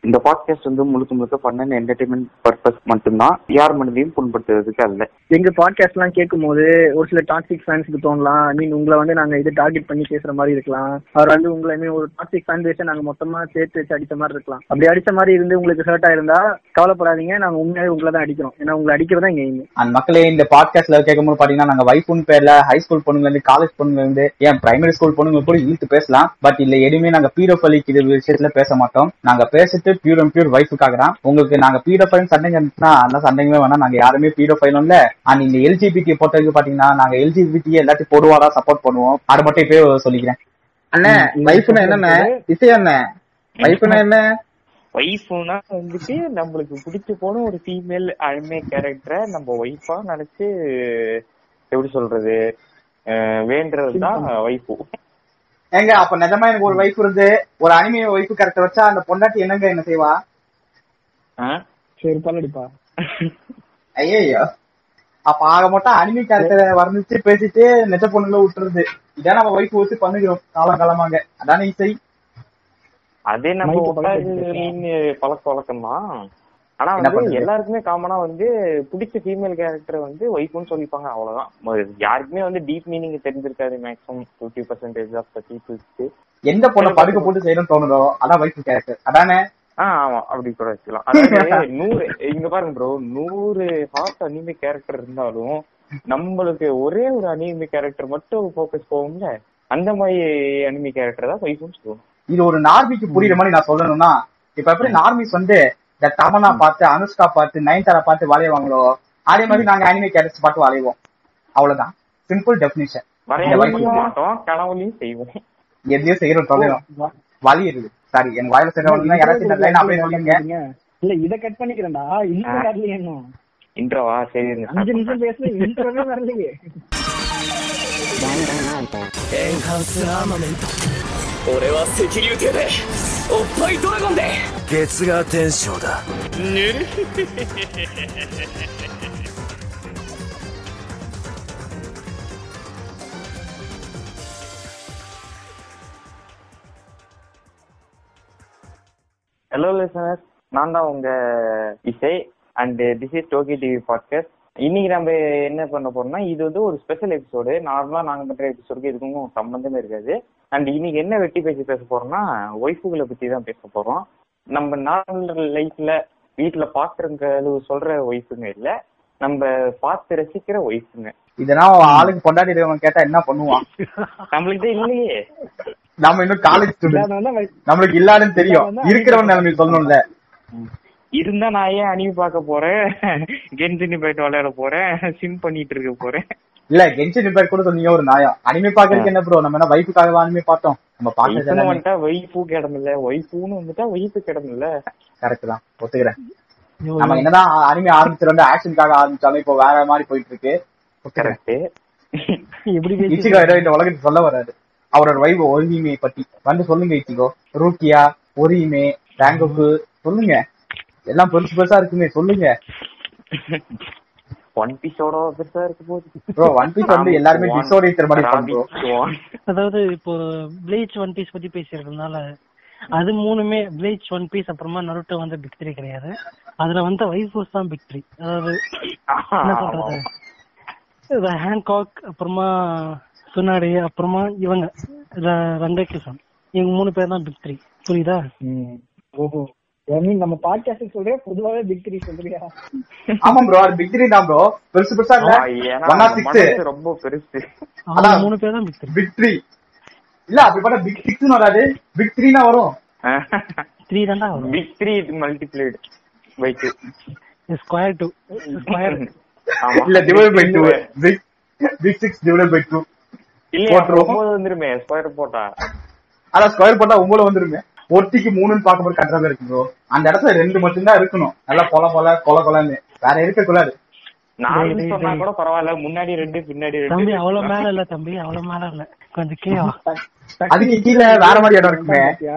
இந்த பாட்காஸ்ட் வந்து முழுக்க முழுக்க ஃபன் அண்ட் என்டர்டைன்மெண்ட் பர்பஸ் மட்டும்தான் யார் மனதையும் புண்படுத்துறதுக்கு அல்ல எங்க பாட்காஸ்ட் எல்லாம் கேட்கும் போது ஒரு சில டாக்ஸிக் ஃபேன்ஸ்க்கு தோணலாம் ஐ மீன் உங்களை வந்து நாங்க இது டார்கெட் பண்ணி பேசுற மாதிரி இருக்கலாம் அவர் வந்து உங்களை I mean, ஒரு டாக்ஸிக் ஃபேன் பேச நாங்க மொத்தமா சேர்த்து வச்சு அடிச்ச மாதிரி இருக்கலாம் அப்படி அடிச்ச மாதிரி இருந்து உங்களுக்கு ஹர்ட் ஆயிருந்தா கவலைப்படாதீங்க நாங்க உண்மையாவே உங்களை தான் அடிக்கிறோம் ஏன்னா உங்களை அடிக்கிறதா எங்க எய்ம் அந்த மக்களே இந்த பாட்காஸ்ட்ல கேட்கும்போது பாத்தீங்கன்னா நாங்க வைஃபுன்னு பேர்ல ஹை ஸ்கூல் பொண்ணுங்க இருந்து காலேஜ் பொண்ணுங்க இருந்து ஏன் பிரைமரி ஸ்கூல் பொண்ணுங்க கூட இழுத்து பேசலாம் பட் இல்ல எதுவுமே நாங்க பீரோஃபலிக் இது விஷயத்துல பேச மாட்டோம் நாங்க பேசிட்டு பியூர் அண்ட் பியூர் வைஃபுக்காக தான் உங்களுக்கு நாங்க பீரோஃபைல் சண்டைங்க இருந்துச்சுன்னா அந்த சண்டைங்களே வேணா நாங்க யாருமே பீரோஃபைலும் இல்ல அண்ட் இந்த எல்ஜிபிடி பொறுத்தவரைக்கும் பாத்தீங்கன்னா நாங்க எல்ஜிபிடி எல்லாத்தையும் பொதுவாக சப்போர்ட் பண்ணுவோம் அதை மட்டும் இப்பயே சொல்லிக்கிறேன் அண்ணே வைஃப்னா என்னண்ணே இசை அண்ணே வைஃப்னா என்ன ஒய்ஃப்னா வந்துட்டு நம்மளுக்கு பிடிச்சு போன ஒரு ஃபீமேல் அழுமை கேரக்டரை நம்ம ஒய்ஃபா நினைச்சு எப்படி சொல்றது அஹ் வேண்டுறதுதான் ஒய்ஃபு ஏங்க அப்ப நிஜமா எனக்கு ஒரு வைஃப் இருந்து ஒரு அனிமே வைஃப் கேரக்டர் வச்சா அந்த பொண்டாட்டி என்னங்க என்ன செய்வா சரி பல்லடிப்பா ஐயோ அப்ப ஆக மட்டும் அனிமி கேரக்டரை வர்ணிச்சு பேசிட்டு நெட்ட பொண்ணுல விட்டுறது இதான் நம்ம வைஃப் வச்சு பண்ணுகிறோம் காலங்காலமாக அதானே இசை அதே நம்ம மைக்கு ஒட்டாரின் பழக்க வழக்கம் தான் ஆனா என்ன வந்து பண்றது? எல்லாருக்குமே காமனா வந்து பிடிச்ச ஃபீமேல் கேரக்டர் வந்து ஒய்ஃப்னு சொல்லிப்பாங்க அவ்வளவுதான் ம- யாருக்குமே வந்து டீப் மீனிங் தெரிஞ்சிருக்காது maximum fifty percentage of the பீப்புள்ஸ்க்கு எந்த பொண்ணை படுக்க போட்டு செய்யணும்னு தோணுதோ அதான் வைஃப் கேரக்டர் அதானே ஆ ஆமா அப்படி கூட வச்சுக்கலாம் அதாவது நூறு இங்க பாருங்க ப்ரோ நூறு ஹாட் அனிமே கேரக்டர் இருந்தாலும் நம்மளுக்கு ஒரே ஒரு அனிமே கேரக்டர் மட்டும் ஃபோக்கஸ் போகும்ல அந்த மாதிரி அனிமே கேரக்டர் தான் வைஃப்னு சொல்லுவோம் இது ஒரு நார்மிக்கு புரியுற மாதிரி நான் சொல்லணும்னா இப்ப எப்படி நார்மிஸ் வந்து இந்த தமனா பார்த்து அனுஷ்கா பார்த்து நயன்தாரா பார்த்து வளைவாங்களோ அதே மாதிரி நாங்க அனிமே கேரக்டர்ஸ் பார்த்து வளைவோம் அவ்வளவுதான் சிம்பிள் டெபினிஷன் வரைய மாட்டோம் கனவுலையும் செய்வோம் எதையும் செய்யறோம் தொலைறோம் வலி இருக்குது சாரி என் வாயில செய்யறவங்க யாராச்சும் இந்த லைன் அப்படியே சொல்லுங்க இல்ல இத கட் பண்ணிக்கிறேன்டா இன்னும் வரலையே இன்னும் இன்ட்ரோவா சரி இருங்க, start அஞ்சு பண்றேன். நிமிஷம் பேசுற இன்ட்ரோவே வரலையே エンハンスアーマメント俺は赤竜艇でおっぱいドラゴンで月が天章だぬる ஹலோ லிசனர்ஸ் நான் தான் உங்க இசை அண்ட் திஸ் இஸ் டோக்கி டிவி பாட்காஸ்ட் இன்னைக்கு நம்ம என்ன பண்ண போறோம்னா இது வந்து ஒரு ஸ்பெஷல் எபிசோடு நார்மலா நாங்க பண்ற எபிசோடுக்கு இதுக்கும் சம்பந்தமே இருக்காது அண்ட் இன்னைக்கு என்ன வெட்டி பேசி பேச போறோம்னா ஒய்ஃபுகளை பத்தி தான் பேச போறோம் நம்ம நார்மல் லைஃப்ல வீட்டுல பாக்குறவங்க சொல்ற ஒய்ஃபுங்க இல்ல நம்ம பார்த்து ரசிக்கிற ஒய்ஃபுங்க இதெல்லாம் அவன் ஆளுக்கு பொண்டாட்டி இருக்கவன் கேட்டா என்ன பண்ணுவான் நம்மளுக்கு தான் இல்லையே நாம இன்னும் காலேஜ் ஸ்டூடெண்ட் இல்லாதவன் தான் நம்மளுக்கு இல்லாதுன்னு தெரியும் இருக்கிறவன் நிலைமை சொல்லணும்ல இருந்தா நான் ஏன் அணிவி பார்க்க போறேன் கென்ஜினி போயிட்டு விளையாட போறேன் சிம் பண்ணிட்டு இருக்க போறேன் இல்ல கென்ஷன் பேர் கூட சொன்னீங்க ஒரு நாயம் அனிமே பாக்குறதுக்கு என்ன ப்ரோ நம்ம என்ன வைஃபுக்காக அனிமே பார்த்தோம் நம்ம இப்பன்னு பாக்குறது வந்துட்டா ஒய்ஃபு கிடமில்ல ஒய்ஃபுன்னு வந்துட்டா ஒய்ஃபு கிடமில்ல கரெக்ட் தான் ஒத்துக்கிறேன் நம்ம என்னதான் அனிமே ஆரம்பிச்சு வந்து ஆக்ஷனுக்காக ஆரம்பிச்சாலும் இப்போ வேற மாதிரி போயிட்டு இருக்கு ஒத்துக்கிறேன். கரெக்ட் எப்படி பேசி இச்சிகோ ஏதோ இந்த உலகத்துக்கு சொல்ல வராது அவரோட வைவ் ஒரிமே பத்தி வந்து சொல்லுங்க இச்சிகோ ரூக்கியா ஒரிமே ரேங்கோக்கு சொல்லுங்க எல்லாம் பெருசு பெருசா இருக்குமே சொல்லுங்க ஒன் பீஸோட பெருசா இருக்க போகுது ப்ரோ ஒன் பீஸ் வந்து எல்லாருமே டிசோரியேட்டர் மாதிரி பண்றோம் அதாவது இப்போ ப்ளீச் ஒன் பீஸ் பத்தி பேசியிருக்கனால அது மூணுமே ப்ளீச் ஒன் பீஸ் அப்புறமா நருட்டோ வந்து பிக் த்ரீ கிடையாது அதுல வந்து வைஃபோஸ் தான் பிக் த்ரீ அதாவது என்ன சொல்றது ஹேங்காக் அப்புறமா சுனாடி அப்புறமா இவங்க ரங்ககிசன் இவங்க மூணு பேர் தான் பிக் த்ரீ புரியுதா ஓஹோ ஐ மீன் நம்ம பாட்காஸ்ட் சொல்றேன் பொதுவாவே பிக் த்ரீ சொல்றியா ஆமா ப்ரோ அது பிக் த்ரீ தான் ப்ரோ பெருசு பெருசா இல்ல ஒன் ஆர் சிக்ஸ் ரொம்ப பெருசு அவங்க அதான். மூணு பேர் தான் பிக் த்ரீ பிக் த்ரீ இல்ல அப்படி பார்த்தா பிக் சிக்ஸ் வராது பிக் த்ரீனா வரும் த்ரீ தான்டா வரும் big three multiplied by two square two square ஆமா இல்ல divide by two big big six divide by two இல்லையா போட்டுருவோம். ஒன்பது வந்துருமே ஸ்கொயர் போட்டா அதான் ஸ்கொயர் போட்டா ஒன்பது வந்துருமே ஒருத்திக்கு மூணுன்னு பார்க்கும்போது கரெக்டா தான் இருக்கு ப்ரோ அந்த இடத்துல ரெண்டு மட்டும்தான் இருக்கணும் நல்லா கொல கொல கொல கொலன்னு வேற இருக்க கூடாது நாலு சொன்னா கூட பரவாயில்ல முன்னாடி ரெண்டு பின்னாடி தம்பி ரெண்டு அவ்வளவு மேல இல்ல தம்பி அவ்வளவு மேல இல்ல கொஞ்சம் கீழே வா. அதுக்கு கீழே வேற மாதிரி இடம் இருக்குமே பாத்தியா?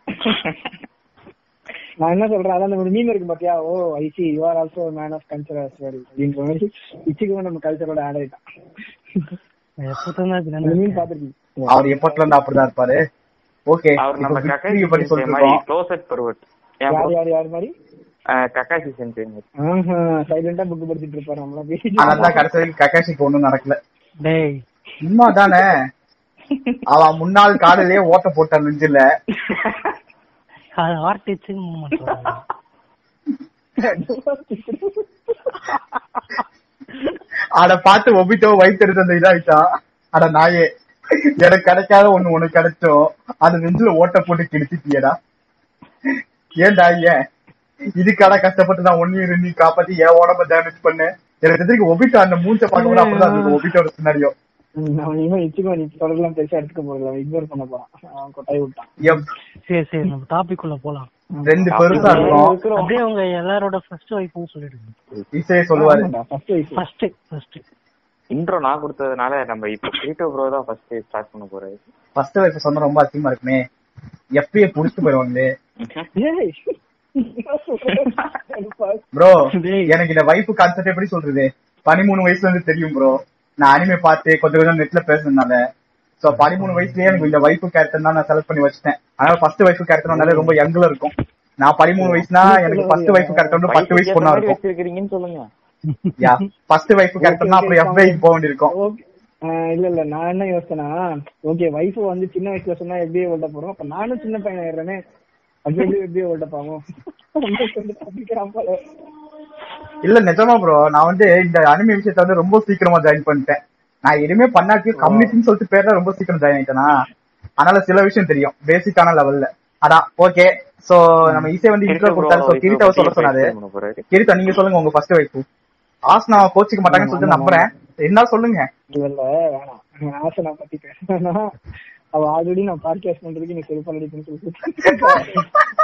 நான் என்ன சொல்றேன் அதான் அந்த ஒரு மீன் இருக்கு பாத்தியா oh I see you are also man of culture as well அப்படின்ற மாதிரி இச்சிக்கு நம்ம கல்ச்சரோட ஆட் ஆயிட்டான் எப்போதும் தான் இப்படி அந்த மீன் நினைச்சேன். பாத்துருக்கீங்க அவர் எப்பட்ல இருந்து அப்படிதான் இருப்பாரு ஓகே அவர் நம்ம பத்தி சொல்லிட்டு இருக்கோம் க்ளோசட் பருவட் ஏன் யார் bro? யார் யார் மாதிரி அஹ் கக்காசி சென்ஸ் சைலண்டா புக் படிச்சிட்டு இருப்பாரு நம்மள அதான் கடைசி வரைக்கும் கக்காஷிக்கு ஒண்ணும் நடக்கல டேய் சும்மா தானே அவன் முன்னாள் காலையிலேயே ஓட்ட போட்டான் நெஞ்சில அது ஆர்டிச்சுன்னு மாட்டாங்க அத பார்த்து ஒபிட்டோ வயிற்று எடுத்து அந்த இதாயிட்டான் அட நாயே எனக்கு கிடைக்காத ஒண்ணு உனக்கு கிடைச்சோம் அது நெஞ்சில ஓட்ட போட்டு கிழிச்சிட்டியடா ஏன்டா ஏன் இதுக்கான கஷ்டப்பட்டு நான் ஒன்னையும் ரெண்டு காப்பாத்தி என் உடம்ப டேமேஜ் பண்ணேன் எனக்கு தெரிஞ்சு ஒபிட்டோ அந்த மூஞ்ச பார்க்கும்போது அப்படிதான் இருந்தது ஒபிட்டோட சினாரியோ அவன் இவன் இச்சுக்கோ நீ தொடர்லாம் பெருசா எடுத்துக்க போறதுல இக்னோர் பண்ண போறான் அவன் கொட்டாய் விட்டான் சரி சரி நம்ம டாபிக் உள்ள போலாம் ரெண்டு பெருசா இருக்கும் அப்படியே உங்க எல்லாரோட ஃபர்ஸ்ட் ஒய்ஃப்னு சொல்லிடுங்க இசையே சொல்லுவாரு ஃபர்ஸ்ட் வயசு ஃபர்ஸ்ட் ஃபர்ஸ்ட் இன்ட்ரோ நான் கொடுத்ததுனால நம்ம இப்போ கிரீட்டோ ப்ரோ தான் ஃபர்ஸ்ட் ஸ்டார்ட் பண்ண போறாரு ஃபர்ஸ்ட் வயசு சொன்னா ரொம்ப அதிகமா இருக்குமே எப்பயே புடிச்சு போயிருவாங்களே ஏய் ப்ரோ எனக்கு இந்த வைஃப் கான்செப்ட் எப்படி சொல்றது பதிமூணு வயசுல இருந்து தெரியும் ப்ரோ நான் அனிமே பார்த்து கொஞ்சம் கொஞ்சம் நெட்ல பேசுனதுனால சோ பதிமூணு வயசுலயே எனக்கு இந்த வைஃப் கேரக்டர் தான் நான் செலக்ட் பண்ணி வச்சிட்டேன் அதனால ஃபர்ஸ்ட் வைஃப் கேரக்டர்னால ரொம்ப யங்ல இருக்கும் நான் பதிமூணு வயசுனா எனக்கு ஃபர்ஸ்ட் வைஃப் கேரக்டர் வந்து பத்து வயசு பொண்ணா இருக்கும் வச்சிருக்கீங்கன்னு சொல்லுங்க யா ஃபர்ஸ்ட் வைஃப் கேரக்டர்னா அப்புறம் எஃப் வைக்கு போக வேண்டியிருக்கும் ஓகே இல்ல இல்ல நான் என்ன யோசனா ஓகே வைஃப் வந்து சின்ன வயசுல சொன்னா எப்படியே ஓட்ட போறோம் அப்ப நானும் சின்ன பையன் ஆயிடுறேனே அது எப்படி எப்படியே ஓட்ட பாவோம் அப்படிக்கிறான் போல இல்ல நிஜமா ப்ரோ நான் வந்து இந்த அனிமே விஷயத்த வந்து ரொம்ப சீக்கிரமா ஜாயின் பண்ணிட்டேன் நான் எதுவுமே பண்ணாட்டியும் கம்யூனிட்டின்னு சொல்லிட்டு பேர்ல ரொம்ப சீக்கிரம் ஜாயின் ஆயிட்டேனா அதனால சில விஷயம் தெரியும் பேசிக்கான லெவல்ல அதான் ஓகே சோ நம்ம ஈஸியா வந்து இன்ட்ரோ கொடுத்தாரு சோ கிரீட்டாவை சொல்ல சொன்னாரு பண்ண போறாரு கிரீட்டா நீங்க சொல்லுங்க உங்க ஃபர்ஸ்ட் வைஃப் ஆஸ்னா கோச்சிக்க மாட்டாங்கன்னு சொல்லிட்டு நம்புறேன் என்ன சொல்லுங்க இல்ல இல்ல வேணாம் நான் ஆசை நான் பத்தி பேசுறேன்னா அவ ஆல்ரெடி நான் பாட்காஸ்ட் பண்றதுக்கு நீ செல்ஃப் அடிக்கணும்னு சொல்லிட்டு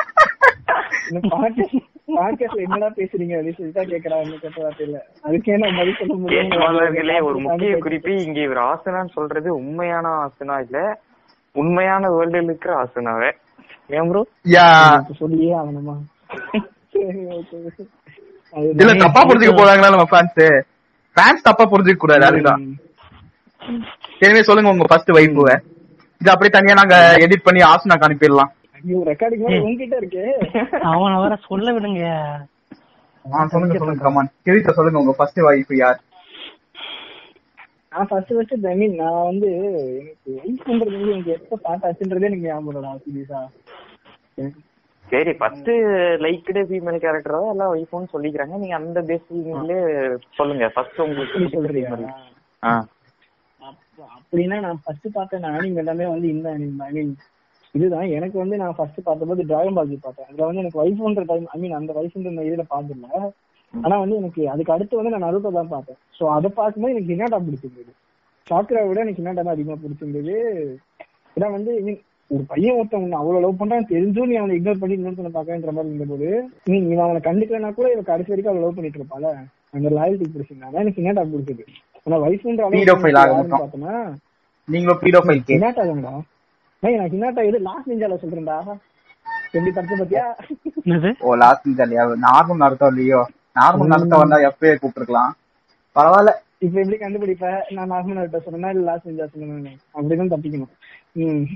பாட்காஸ்ட்ல என்னடா பேசுறீங்க அப்படின்னு சொல்லிட்டு கேக்குறா என்ன கேட்ட வார்த்தை இல்ல அதுக்கே நான் பதில் சொல்ல முடியும் கேட்பாளர்களே ஒரு முக்கிய குறிப்பு இங்க இவர் ஆசனான்னு சொல்றது உண்மையான ஆசனா இல்ல உண்மையான வேர்ல்டில் இருக்கிற ஆசனாவே ஏன் ப்ரோ யா இப்ப சொல்லியே ஆகணுமா சரி ஓகே அது இல்ல தப்பா புரிஞ்சுக்க போறாங்களா நம்ம ஃபேன்ஸ் ஃபேன்ஸ் தப்பா புரிஞ்சுக்க கூடாது அதுதான் எனவே சொல்லுங்க உங்க ஃபர்ஸ்ட் வைஃப் இது அப்படியே தனியா நாங்க எடிட் பண்ணி ஆசனாக்கு அனுப்பிடலாம் ஐயோ ரெக்கார்டிங் உங்ககிட்ட இருக்கு அவனை வர சொல்ல விடுங்க ஆ, சொல்லுங்க சொல்லுங்க கமான் கிரீட்டா சொல்லுங்க உங்க ஃபர்ஸ்ட் வைஃப் யார் நான் ஃபர்ஸ்ட் ஃபர்ஸ்ட் ஐ மீன் நான் வந்து எனக்கு வெயிட் பண்றது வந்து எனக்கு எப்ப பார்த்தாச்சுன்றதே எனக்கு ஞாபகம் இல்லடா சீரியஸா சரி ஃபர்ஸ்ட் லைக்டு ஃபீமேல் கேரக்டரா எல்லாம் ஒய்ஃப்னு சொல்லிக்கிறாங்க நீங்க அந்த பேசிக்லயே சொல்லுங்க ஃபர்ஸ்ட் அப்படி உங்களுக்கு சொல்றியா ஆ அப்ப- அப்படின்னா நான் ஃபர்ஸ்ட் பார்த்த அனிம் எல்லாமே வந்து இந்த அனிம் ஐ மீன் இதுதான் எனக்கு வந்து நான் ஃபர்ஸ்ட் பார்த்தபோது டிராகன் பால் பார்த்தேன் அதுல வந்து எனக்கு வைஃப்ன்ற டைம் ஐ மீன் அந்த வைஃப்ன்ற இதுல பார்த்ததில்ல ஆனா வந்து எனக்கு அதுக்கு அடுத்து வந்து நான் நருட்டோ தான் பார்த்தேன் சோ அதை பார்க்கும்போது எனக்கு ஹினாட்டா பிடிச்சிருந்தது சாக்ரா விட எனக்கு ஹினாட்டா தான் அதிகமா பிடிச்சிருந்தது ஏன்னா வந்து I mean, ஒரு பையன் ஒருத்தன் உன்னை அவ்வளவு லவ் பண்றான் தெரிஞ்சும் நீ அவனை இக்னோர் பண்ணி இன்னொருத்தனை பார்க்கன்ற மாதிரி இருந்தபோது நீ நீ அவனை கண்டுக்கலனா கூட இவன் கடைசி வரைக்கும் அவளை லவ் பண்ணிட்டு இருப்பால அந்த லாயல்ட்டி பிடிச்சிருந்தா எனக்கு ஹினாட்டா பிடிச்சது ஆனா வைஃப்ன்ற Pedophile ஆக மாட்டான். பார்த்தோன்னா நீங்களும் பீடோஃபைல் கே ஹினாட்டா தான்டா ஏய் நான் ஹினாட்டா எது லாஸ்ட் நிஞ்சால சொல்றேன்டா எப்படி தப்பு பத்தியா என்னது ஓ லாஸ்ட் ஜாலியா நார்மல் நடத்தம் இல்லையோ நார்மல் நடத்த வந்தா எப்பயே கூப்பிட்டுருக்கலாம் பரவாயில்ல இப்ப எப்படி கண்டுபிடிப்ப நான் நார்மல் நருட்டோ சொன்னா இல்ல லாஸ்ட் நிஞ்சா சொன்னேன் அப்படிதான் தப்பிக்கணும் ம்.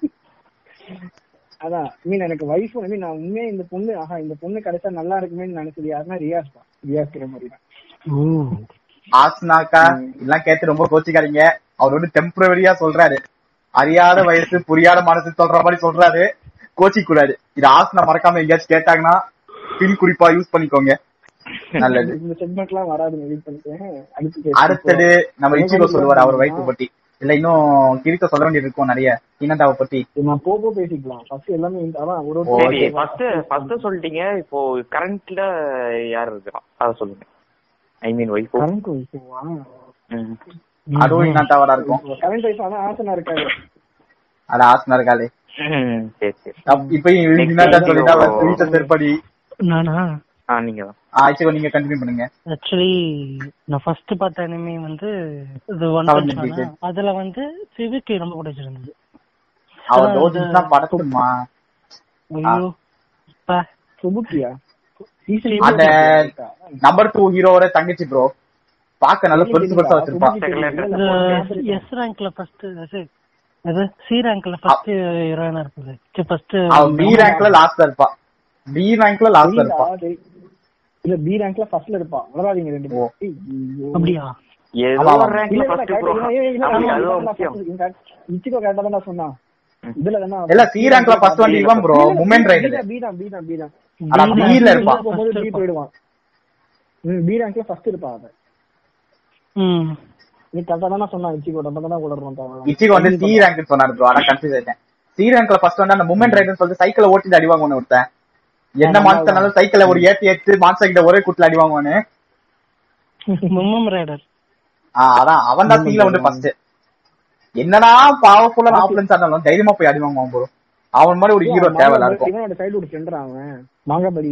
அதான் மீன் எனக்கு வைஃப் ஐ மீன் நான் உண்மையா இந்த பொண்ணு ஆஹா இந்த பொண்ணு கிடைச்சா நல்லா இருக்குமே நினைச்சது யாருன்னா ரியாஸ் தான் ரியாஸ் மாதிரி தான் ஓ ஆஸ்னாக்கா எல்லாம் கேட்டு ரொம்ப கோச்சிக்காதீங்க அவர் வந்து டெம்பரவரியா சொல்றாரு அறியாத வயசு புரியாத மனசு சொல்ற மாதிரி சொல்றாரு கோச்சிக்க கூடாது இது ஆஸ்னா மறக்காம எங்கேயாச்சும் கேட்டாங்கன்னா பின் குறிப்பா யூஸ் பண்ணிக்கோங்க நல்லது இந்த செக்மெண்ட் எல்லாம் வராது வெயிட் பண்ணிட்டேன் அடுத்து அடுத்தது நம்ம இச்சிகோ சொல்லுவார் அவர் வைஃப் பத்தி இல்ல இன்னும் கிரித்த சொல்ல வேண்டியது இருக்கும் நிறைய இனந்தாவை பத்தி நான் போ போ பேசிக்கலாம் ஃபர்ஸ்ட் எல்லாமே இந்த- அதான் ஒரு ஓ, சரி ஒரு ஃபர்ஸ்ட் ஃபர்ஸ்ட் சொல்லிட்டீங்க இப்போ கரண்ட்ல யார் இருக்கிறா அத சொல்லுங்க ஐ மீன் ஒய்ஃப் கரண்ட் வைஃபா அதுவும் இனந்தாவரா இருக்கும் கரண்ட் வைஃப் ஆனா ஆசனா இருக்காது அது ஆசனா இருக்காளே சரி சரி அப்~ இப்ப இனந்தா சொல்லிட்டா வீட்டை செருப்படி நானா ஆ நீங்க தான் ஆச்சுக்கோ நீங்க கண்டினியூ பண்ணுங்க ஆக்சுவலி நான் ஃபர்ஸ்ட் பார்த்த அனிமே வந்து இது ஒன் Seven பஞ்ச் Ninjas. அதுல வந்து சிவிக்கு ரொம்ப பிடிச்சிருந்தது அவ தோஜிஸ்னா படத்துமா ஐயோ பா சுபுக்கியா சீசன் அந்த நம்பர் டூ ஹீரோவோட தங்கச்சி ப்ரோ பாக்க நல்லா பெருசு பெருசா வச்சிருப்பா இது எஸ் ரேங்க்ல ஃபர்ஸ்ட் அது சி ரேங்க்ல ஃபர்ஸ்ட் ஹீரோயினா இருக்குது ஃபர்ஸ்ட் அவ பி ரேங்க்ல லாஸ்ட்ல இருப்பா பி ரேங்க்ல லாஸ்ட்ல இருப்பா இல்ல பி ரேங்க்ல ஃபர்ஸ்ட்ல இருப்பா வளராதீங்க ரெண்டு பேரும் ஏய், ஐயோ. அப்படியா ஏதோ ஆமா, ஆமா. ஒரு ரேங்க்ல இல்ல, இல்ல, ஃபர்ஸ்ட் correct. ப்ரோ இல்ல, இல்ல, இல்ல, அப்படி இல்ல, அதுவும் இல்ல, முக்கியம் first இங்க இச்சிகோ கரெக்டா தான் சொன்னா இதுல தானே இல்ல சி ரேங்க்ல ஃபர்ஸ்ட் வந்து இவன் ப்ரோ முமெண்ட் ரைடர் பி தான் பி தான் பி தான் ஆனா B B ல இருப்பா. போகும்போது first பி இருப்பா. போயிடுவான் ம் பி ரேங்க்ல ஃபர்ஸ்ட் இருப்பா அவ ம் நீ கரெக்டா தானே சொன்னா இச்சிகோ நம்ம தான் உளறணும் தவிர இச்சிக்கு வந்து சி ரேங்க் சொன்னாரு ப்ரோ ஆனா கன்ஃபியூஸ் ஆயிட்டேன் சி ரேங்க்ல ஃபர்ஸ்ட் வந்து அந்த மூமெண்ட் ரைடர் சொல்லிட்டு சைக்கிள ஓட்டிட்டு அடி வாங்குவானு ஒருத்தன் என்ன ஆமா, மான்ஸ்டர்னாலும் சைக்கிள ஒரு ஏத்தி ஏத்து மான்ஸ்டர் கிட்ட ஒரே குட்ல அடி வாங்குவானு மும்மம் ரைடர் ஆஹ் அதான் அவன் தான் சீல வந்து ஃபர்ஸ்ட் என்னடா பவர்ஃபுல்லா ஆம்புலன்ஸ் ஆனாலும் தைரியமா போய் அடி வாங்குவான் ப்ரோ அவன் மாதிரி ஒரு ஹீரோ தேவை எல்லாருக்கும் இவனோட சைல்ட்ஹுட் ஃப்ரெண்ட் அவன் மாங்காபடி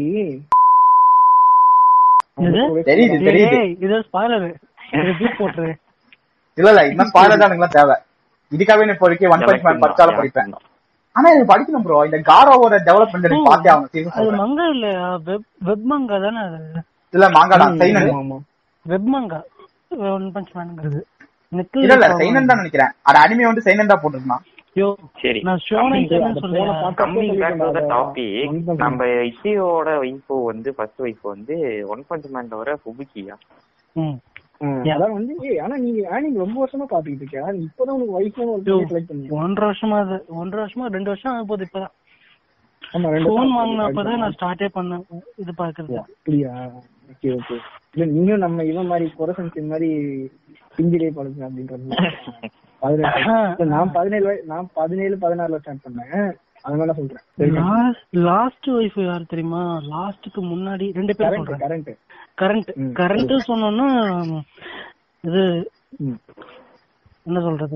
இது தெரியுது தெரியுது ஏய் இது ஸ்பாய்லர் இது பீட் போட்டுரு இல்ல இல்ல இன்னும் ஸ்பாயிலர் தான் எனக்கு தேவை இதுக்காகவே நான் இப்போதைக்கு ஒன் பஞ்ச் மேன் பச்சால படிப்பேன் ஆனா இது படிக்கணும் ப்ரோ இந்த காரோவோட டெவலப்மெண்ட் எனக்கு பார்த்தே ஆகணும் அது சீரியஸ் மங்கா இல்லையா வெப் வெப் மங்கா தானே அது இல்ல மாங்காடா சைனன் ஆமா வெப் மங்கா ஒன் பஞ்ச் மேனுங்கிறது இல்ல இல்ல சைனன் தான் நினைக்கிறேன் அது அனிமே வந்து சைனன் தான் போட்டிருந்தான் யோ சரி நான் ஷோனன் அந்த சொல்றேன் போன பாட்டு கம்மிங் பேக் டு த சொல்லிட்டு டாபிக் One Punch Man. நம்ம இசியோட வைஃபோ வந்து ஃபர்ஸ்ட் வைஃப் வந்து ஒன் பஞ்ச் மேன் தவிர ஃபுபுக்கியா ம் ம், அதான் வந்து ஏய், ஆனா நீங்க ஆனிங் ரொம்ப வருஷமா பாத்துக்கிட்டு இருக்கியா நீ இப்பதான் உனக்கு வைஃப்னு யோ, ஒரு செலக்ட் பண்ணி ஒன்றரை வருஷமா அது ஒன்றரை வருஷமா ரெண்டு வருஷம் ஆக போகுது இப்பதான் ஆமா ரெண்டு போன் வருஷம் வாங்கினப்பதான் நான் ஸ்டார்டே பண்ணேன் இது பாக்குறது அப்படியா ஓகே ஓகே இல்ல நீங்களும் நம்ம இவன் மாதிரி குரசன் மாதிரி பிஞ்சிலே பழக்கம் அப்படின்றது பதினெட்டு இல்ல, நான் பதினேழு வய- நான் பதினேழு பதினாறுல ஸ்டார்ட் பண்ணேன் அதனால சொல்றேன் லாஸ்ட் லாஸ்ட் ஒய்ஃப் யார் தெரியுமா லாஸ்ட்க்கு முன்னாடி ரெண்டு பேர் கரண்ட் சொல்றேன் கரண்ட் கரண்ட் கரண்ட் சொன்னோம்னா இது ம். என்ன சொல்றது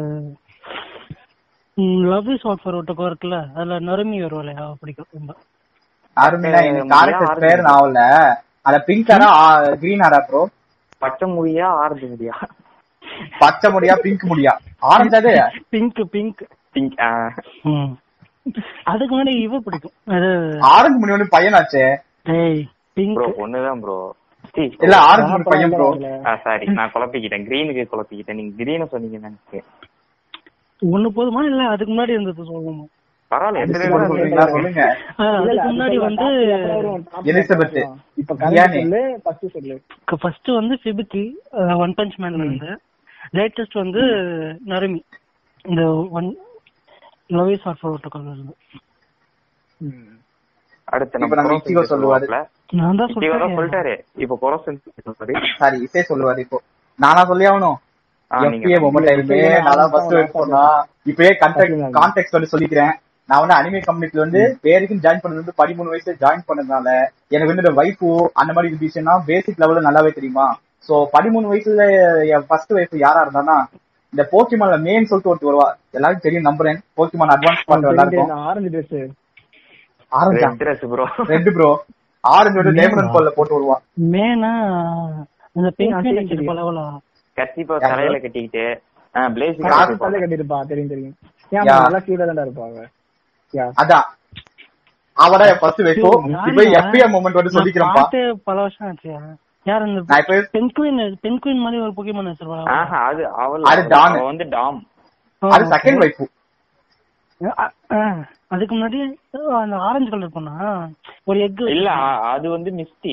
லவ் இஸ் வாட் ஃபார் ஒட்டக்கோ இருக்குல்ல அதுல நறுமி வருவா இல்லையா அவ பிடிக்கும் ரொம்ப அருமையா இந்த கேரக்டர் பேர் நாவல்ல அந்த பிங்க் ஹேரா கிரீன் ஹேரா ப்ரோ பச்சை முடியா ஆரஞ்சு முடியா பச்சை முடியா பிங்க் முடியா ஆரஞ்சாது பிங்க் பிங்க் பிங்க் அதுக்கு முன்னாடி இவ பிடிக்கும் அது ஆரஞ்சு முடி வந்து பையனாச்சே ஏய் பிங்க் ப்ரோ ஒண்ணுதான் ப்ரோ இல்ல ஆரஞ்சு முடி பையன் ப்ரோ சாரி நான் குழப்பிக்கிட்டேன் கிரீனுக்கு குழப்பிக்கிட்டேன் நீங்க கிரீன சொன்னீங்க எனக்கு ஒண்ணு போதுமா இல்ல அதுக்கு முன்னாடி இருந்தது சொல்லுவோமா பரவாயில்ல எந்த சொல்லுங்க, நேரம் சொல்றீங்களா சொல்லுங்க ஆ, அதுக்கு முன்னாடி வந்து எலிசபெத். இப்ப யானி. கரண்ட் சொல்லு ஃபர்ஸ்ட் சொல்லு ஃபர்ஸ்ட் வந்து ஃபிபிகி ஒன் பஞ்ச் மேன்ல இருந்து லேட்டஸ்ட் வந்து நருமி இந்த one love is are for இருந்து ம். அடுத்து இப்ப நம்ம இச்சிகோ சொல்லுவாரு. நான் தான் இச்சிகோ தான் சொல்றேன் சொல்லிட்டாரு இப்ப குரோசன் சொல்றாரு சாரி இசை சொல்லுவாரு இப்போ நானா சொல்லி ஆகணும் ஆ, நீங்க எஃபிஏ மொமெண்ட் ஆயிருமே நான் தான் ஃபர்ஸ்ட் வெயிட் பண்ணா இப்பயே கான்டாக்ட் கான்டெக்ட் வந்து சொல்லிக்கிறேன் நான் வந்து அனிமே கம்யூனிட்டில வந்து பேருக்கும் ஜாயின் பண்ணது வந்து பதிமூணு வயசுல ஜாயின் பண்ணதுனால எனக்கு வந்து இந்த வைஃபு அந்த மாதிரி விஷயம்னா பேசிக் லெவல்ல நல்லாவே தெரியுமா சோ பதிமூணு வயசுல என் ஃபர்ஸ்ட் வைஃப் யாரா இருந்தானா இந்த போக்கிமான்ல மேன் சொல்லிட்டு ஒருத்தர் வருவா எல்லாருக்கும் தெரியும் நம்புறேன் போக்கிமான் அட்வான்ஸ் பண்ற எல்லாருக்கும் இந்த ஆரஞ்சு ட்ரெஸ் ஆரஞ்சா ரெட் ட்ரெஸ் ப்ரோ ரெண்டு ப்ரோ ஆரஞ்சு வந்து டேமன் கோல்ல போட்டு வருவா மேனா அந்த தெரியும், பிங்க் தெரியும். வச்சிருப்பா லெவலா கத்திப்பா தலையில கட்டிக்கிட்டு பிளேஸ் காசு தலை கட்டிருப்பா தெரியும் தெரியும் ஏன் யா. அவன் நல்லா கியூட்டா தான் இருப்பா அவ யா அதான் அவட ஃபர்ஸ்ட் வைஃபோ இப்ப எஃபிஏ மொமெண்ட் வந்து சொல்லிக்கிறேன்ப்பா பார்த்து பல வருஷம் ஆச்சு யார் அந்த நான் இப்ப பென்குயின் பென்குயின் மாதிரி ஒரு பொக்கிமான் வச்சிருப்பா ஆஹா அது அவள் அது டான். அவ வந்து டாம் அது செகண்ட் வைஃபு அ- ஆ, அதுக்கு முன்னாடி அந்த ஆரஞ்சு கலர் பொண்ணா ஒரு எக் இல்ல அ- அது வந்து மிஸ்டி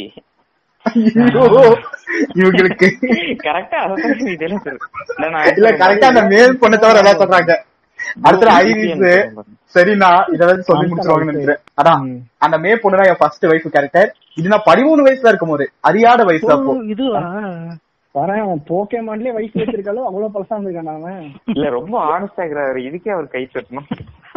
இவங்களுக்கு கரெக்டா அதான் இதெல்லாம் சொல்லு. இல்ல, நான் இல்ல கரெக்டா அந்த மேல் பொண்ணை தவிர எல்லாம் சொல்றாங்க அடுத்த Bro, ஐரிஸ் சரிண்ணா இதெல்லாம் சொல்லி முடிச்சிருவாங்கன்னு நினைக்கிறேன் அதான் அந்த மே பொண்ணு தான் என் ஃபர்ஸ்ட் வைஃப் கேரக்டர் இது நான் பதிமூணு வயசுல இருக்கும் போது அறியாத வயசு அப்போ இதுவா வரேன் அவன் போக்கேமான்லயே வயசு வச்சிருக்காளோ அவ்வளவு பழசா இருந்திருக்கான் அவன் இல்ல ரொம்ப ஆனஸ்டா இருக்கிறாரு இதுக்கே அவர் கை தட்டணும்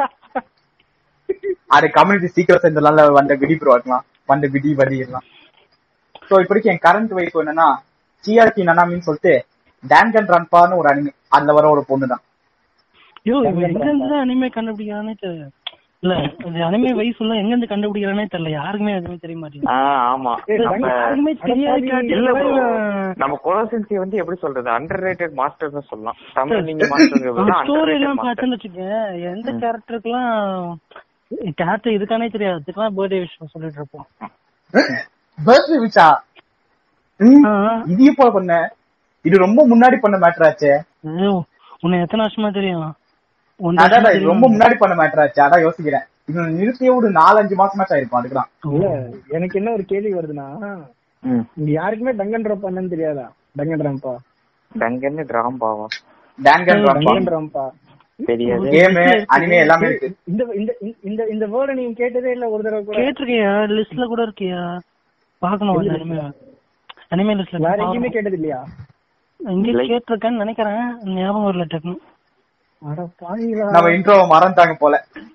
அது கம்யூனிட்டி சீக்கிரம் இந்த நாள்ல வந்த விடி ப்ரோ இருக்கலாம் வந்த விடி வடி எல்லாம் சோ இப்படிக்கு என் கரண்ட் வைஃப் என்னன்னா சிஆர்பி நனாமின்னு சொல்லிட்டு டேன்கன் ரன்பான்னு ஒரு அனிமே அதுல வர ஒரு பொண்ணு தான் ஐயோ இவன் எங்க இருந்து அனிமே கண்டுபிடிக்கிறானே தெரியல இல்ல அது அனிமே வயசு எல்லாம் எங்க இருந்து கண்டுபிடிக்கிறானே தெரியல யாருக்குமே எதுவுமே தெரிய மாட்டேங்குது ஆஹ் ஆமா நம்ம யாருக்குமே தெரியாது இல்ல bro. காட்டி நம்ம கொலோசன்சி வந்து எப்படி சொல்றது அண்டர் ரேட்டட் மாஸ்டர்னு சொல்லலாம் தமிழ் நீங்க மாஸ்டர் ஸ்டோரி எல்லாம் பார்த்தேன்னு வச்சுக்கேன் எந்த கேரக்டருக்குலாம் கேரக்டர் இதுக்கானே தெரியாது இதுக்கெல்லாம் பர்த்டே விஷயம் சொல்லிட்டு இருப்போம் பர்த்டே விச்சா ம், ஆ, இது எப்போ பண்ண இது ரொம்ப முன்னாடி பண்ண மேட்டர் ஆச்சே ஐயோ, உன்னை எத்தனை வருஷமா தெரியும் ஒன்றரை அதான் வருஷமா இது ரொம்ப தெரியும். முன்னாடி பண்ண மேட்டர் ஆச்சு அதான் யோசிக்கிறேன் இவன் நிறுத்தியே ஒரு நாலஞ்சு மாசமாச்சும் ஆயிருக்கும் அதுக்குதான் இல்ல எனக்கு என்ன ஒரு கேள்வி வருதுன்னா ம் இங்க யாருக்குமே டங்கன் ட்ராப் என்னன்னு தெரியாதா டங்கன் ட்ரம்பா டங்கன்னு டிராம்பாவா டேங்கன் டங்கன் ட்ரம்பா தெரியாது கேம் அனிமே எல்லாமே இருக்கு இந்த இந்த இந்த இந்த வேர்டை நீங்க கேட்டதே இல்ல ஒரு தடவை கூட கேட்டிருக்கியா லிஸ்ட்ல கூட இருக்கியா பாக்கணும் அந்த அனிமே அனிமே லிஸ்ட்ல வேற எங்கேயுமே கேட்டது இல்லையா இங்க கேட்டிருக்கேன்னு நினைக்கிறேன் ஞாபகம் வரல டக்குனு அட பாவிங்களா நம்ம இன்ட்ரோ மறந்துட்டாங்க போல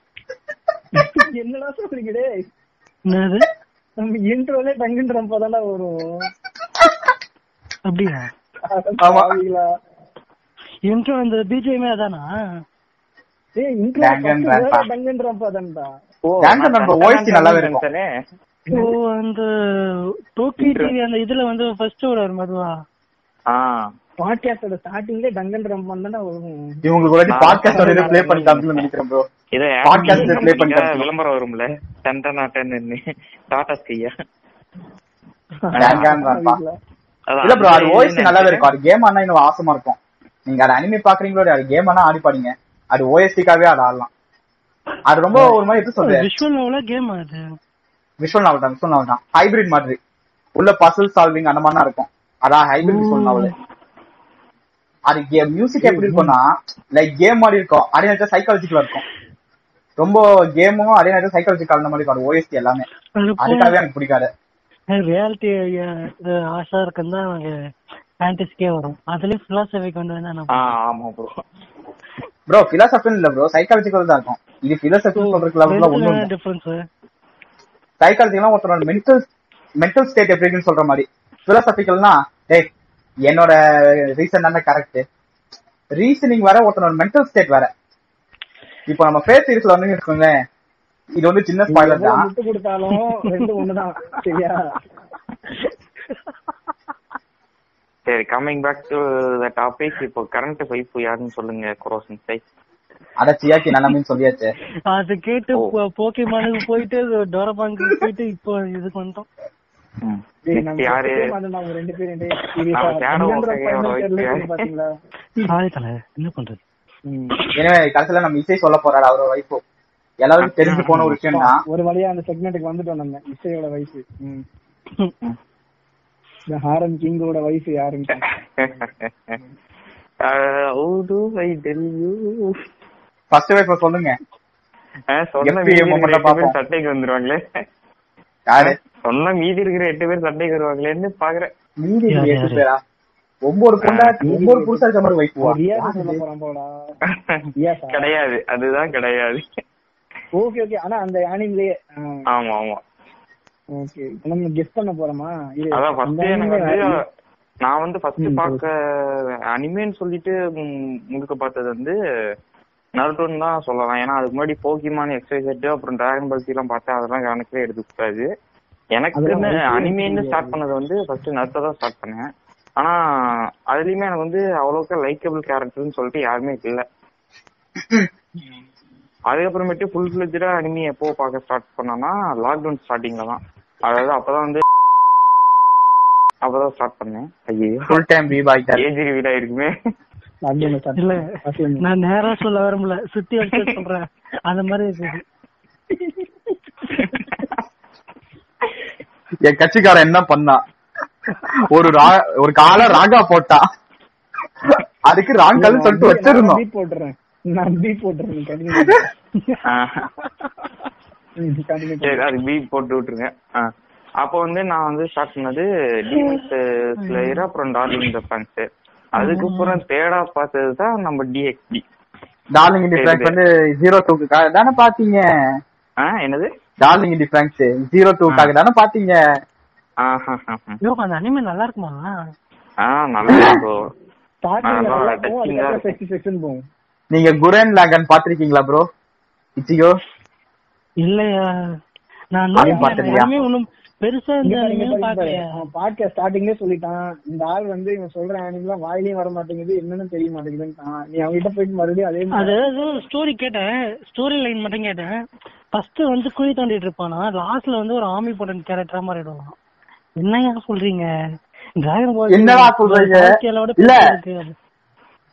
என்னடா சொல்றீங்க டேய் என்னது நம்ம இன்ட்ரோலே டங்கன் ட்ரம்பா தானே வரும் அப்படியா அட ஆமா. பாவிங்களா இன்ட்ரோ அந்த பிஜிஎமே அதானா ஏய் இன்ட்ரோ டங்கன் ட்ரம்பா. டங்கன் ட்ரம்பா தான்டா ஓ டங்கன் நம்ம voice நல்லாவே இருக்கும். தானே ஓ அந்த டோக்கி டிவி அந்த இதுல வந்து ஃபர்ஸ்ட் வரும் அதுவா ஆ பாட்காஸ்டோட ஸ்டார்டிங்ல டங்கன் ட்ரம்பா தானே வரும் இவங்களுக்கு ஒரு பாட்காஸ்டோட இது ப்ளே பண்ணி காமிக்கணும்னு நினைக்கிறேன் ப்ரோ இத Podcast ல play பண்ணி காமிக்கணும். விளம்பரம் வரும்ல டன் டன் டன்னு டாடா ஸ்கையா டங்கன் ட்ரம்பா. இல்ல ப்ரோ அது ஓஎஸ் நல்லாவே இருக்கும் அது கேம் ஆனா இன்னும் ஆசமா இருக்கும் நீங்க அது அனிமே பாக்குறீங்களோ இல்லையோ, அது கேம் ஆனா ஆடி பாருங்க அது ஓஎஸ்டிக்காவே அது ஆடலாம் அது ரொம்ப ஒரு மாதிரி எப்படி சொல்றது விஷுவல் நோவலா கேம் அது விஷுவல் நாவல் தான் விஷுவல் நாவல் தான் ஹைபிரிட் மாதிரி உள்ள பசில் சால்விங் அந்த மாதிரி இருக்கும் அதான் ஹைபிரிட் விஷுவல் நாவல் அது கேம் மியூசிக் எப்படி இருக்கும்னா லைக் கேம் மாதிரி இருக்கும் அதே நேரத்தில் சைக்காலஜிக்கலா இருக்கும் ரொம்ப கேமும் அதே நேரத்தில் சைக்காலஜிக்கல் அந்த மாதிரி இருக்கும் அது ஓஎஸ்டி எல்லாமே அதுக்காகவே எனக்கு பிடிக்காது ரியாலிட்டி ஆசா இருக்குன்னு தான் அவங்க ஃபேண்டசிக்கே வரும் அதுலயும் பிலாசபிக்கு வந்து என்ன ஆ ஆமா ப்ரோ ப்ரோ பிலாசபின்னு இல்ல ப்ரோ சைக்காலஜிக்கல் தான் இருக்கும் இது பிலாசபி சொல்றதுக்கு லெவல்ல ஒண்ணும் இல்ல டிஃபரன்ஸ் சைக்காலஜிலாம் ஒருத்தரோட மென்டல் மென்டல் ஸ்டேட் எப்படி இருக்குன்னு சொல்ற மாதிரி பிலாசபிக்கல்னா டேய் என்னோட ரீசன் தானே கரெக்ட் ரீசனிங் வேற ஒருத்தனோட மென்டல் ஸ்டேட் வேற இப்போ நம்ம ஃபேஸ் சீரிஸ்ல வந்து இருக்கோங்களேன் இது வந்து சின்ன ஸ்பாயிலர் எவ்வளவு தான் முட்டு கொடுத்தாலும் ரெண்டு ஒண்ணுதான் சரியா சரி coming back to the topic இப்போ கரண்ட் பைப் யாருன்னு சொல்லுங்க குரோசன் சை அட சியாக்கி நல்லமின்னு சொல்லியாச்சு அது கேட்டு போக்கிமானுக்கு போயிட்டு டோரபாங்கு போயிட்டு இப்போ இதுக்கு வந்துட்டோம் டேய், நம்ம Next யாரு first time வந்து நாங்க ரெண்டு பேரும் டேய், serious ஆ, நம்ம shadow டங்கன் ட்ரம்பா வகையோட என்ன தெரியல வைக்க. பாத்தீங்களா சாரி தல என்ன பண்றது ம். எனவே கடைசியில நம்ம இசை சொல்ல போறாரு அவரோட வைஃபோ எல்லாருக்கும் தெரிஞ்சு போன ஒரு விஷயம் தான் ஒரு வழியா அந்த செக்மெண்ட்டுக்கு வந்துட்டோம் நம்ம இசையோட வயசு இந்த ஹாரன் கிங்கோட வயசு யாருன்னு How do I tell you? First வைஃபோ சொல்லுங்க ஆ, சொன்ன FPM மீதி இருக்கிற மட்டும் எட்டு பேர் பார்ப்போம். சட்டைக்கு வந்துருவாங்களே யாரு சொன்ன மீதி இருக்கிற எட்டு பேர் சட்டைக்கு வருவாங்களேன்னு பாக்குறேன் மீதி யாரு, எட்டு யாரு? பேரா ஒன்பது பொண்டாட்டி ஒன்பது புருஷா இருக்க மாதிரி வைஃபுவா ரியாஸ் சொல்ல போறான் போடா ரியாஸா கிடையாது அதுதான் கிடையாது ஓகே ஓகே ஆனா அந்த ஆனிம்லயே ஆமா ஆமா ஓகே நம்ம கெஸ் பண்ண போறோமா இது அதான் அந்த ஃபர்ஸ்ட் எனக்கு anime வந்து ல- நான் வந்து ஃபர்ஸ்ட் ம், பார்க்க அனிமேன்னு சொல்லிட்டு ம், முழுக்க பார்த்தது வந்து நருட்டோன்னு தான் சொல்லலாம் ஏன்னா அதுக்கு முன்னாடி போக்கிமான் எக்ஸைசெட் அப்புறம் டிராகன் பால்சி எல்லாம் பார்த்தேன் அதெல்லாம் கணக்கிலே எடுத்துக்கூடாது எனக்கு அதெல்லாம் வந்து அனிமேன்னு ஸ்டார்ட் பண்ணது வந்து ஃபர்ஸ்ட் நருட்டோ தான் ஸ்டார்ட் பண்ணேன் ஆனா அதுலயுமே எனக்கு வந்து அவ்வளோக்கா லைக்கபிள் கேரக்டர்னு சொல்லிட்டு யாருமே இல்ல அதுக்கப்புறமேட்டு ஃபுல் ஃபிளஜா அனிமி எப்போ பார்க்க ஸ்டார்ட் பண்ணேன்னா லாக்டவுன் ஸ்டார்டிங்ல தான் அதாவது அப்பதான் வந்து அப்பதான் ஸ்டார்ட் பண்ணேன் ஐயோ ஃபுல் டைம் பீப் ஆகிட்டாரு ஏஜ் ரிவீல் ஆயிருக்குமே lockdown ல start இல்ல பண்ணேன். நான் நேரா சொல்ல விரும்பல சுத்தி வச்சு சொல்றேன் அந்த மாதிரி இருக்குது என் கட்சிக்காரன் என்ன பண்ணா ஒரு ரா- ஒரு கால ராகா போட்டான் அதுக்கு ராங்கல் சொல்லிட்டு நான் வச்சிருந்தோம் beat போட்டுறேன் நான் பீட் போட்டுறேன் கண்டினியூ ஆஹ். கண்டினியூ சரி அது பீப் போட்டு விட்டுருங்க ஆ. அப்போ வந்து நான் வந்து ஸ்டார்ட் பண்ணது டிஎஸ் ஸ்லேயர் அப்புறம் டார்லிங் ஜப்பான்ஸ் அதுக்கப்புறம் தேடா பார்த்தது தான் நம்ம டிஎக்டி டார்லிங் இண்டி பிராங்க்ஸ் வந்து ஜீரோ டூக்கு தானே பாத்தீங்க ஆ என்னது டார்லிங் இண்டி பிராங்க்ஸ் ஜீரோ டூக்காக தானே பாத்தீங்க ஆஹா ஐயோ அந்த அனிமே நல்லா இருக்குமா ஆ நல்லா இருக்கும் ஸ்டார்டிங்ல ஆமா, நல்லா touching போகும் ஆ அதுக்கப்புறம் இருக்கும். செக்ஷன் செக்ஷன் போகும் நீங்க குரேன் லாகன் பாத்திருக்கீங்களா ப்ரோ இச்சிகோ இல்லையா நான் அதையும் பார்த்ததில்லையா? அனிமே ஒண்ணும் பெருசா இந்த அனிமையும் பாக்கலையா பாட்காஸ்ட் ஸ்டார்டிங்லேயே சொல்லிட்டான் இந்த ஆள் வந்து இவன் சொல்ற ஆனிமெல்லாம் வாயிலையும் வர மாட்டேங்குது என்னன்னு தெரிய மாட்டேங்குதுன்னு நீ அவங்க கிட்ட போயிட்டு மறுபடியும் அதே மாதிரி அது ஸ்டோரி கேட்டேன் ஸ்டோரி லைன் மட்டும் கேட்டேன் ஃபர்ஸ்ட் வந்து குழி தோண்டிட்டு இருப்பானா லாஸ்ட்ல வந்து ஒரு ஆமி போட்டன் கேரக்டரா மாறிடுவான் என்னையா சொல்றீங்க டிராகன் பால் என்னடா சொல்றீங்க? இல்ல.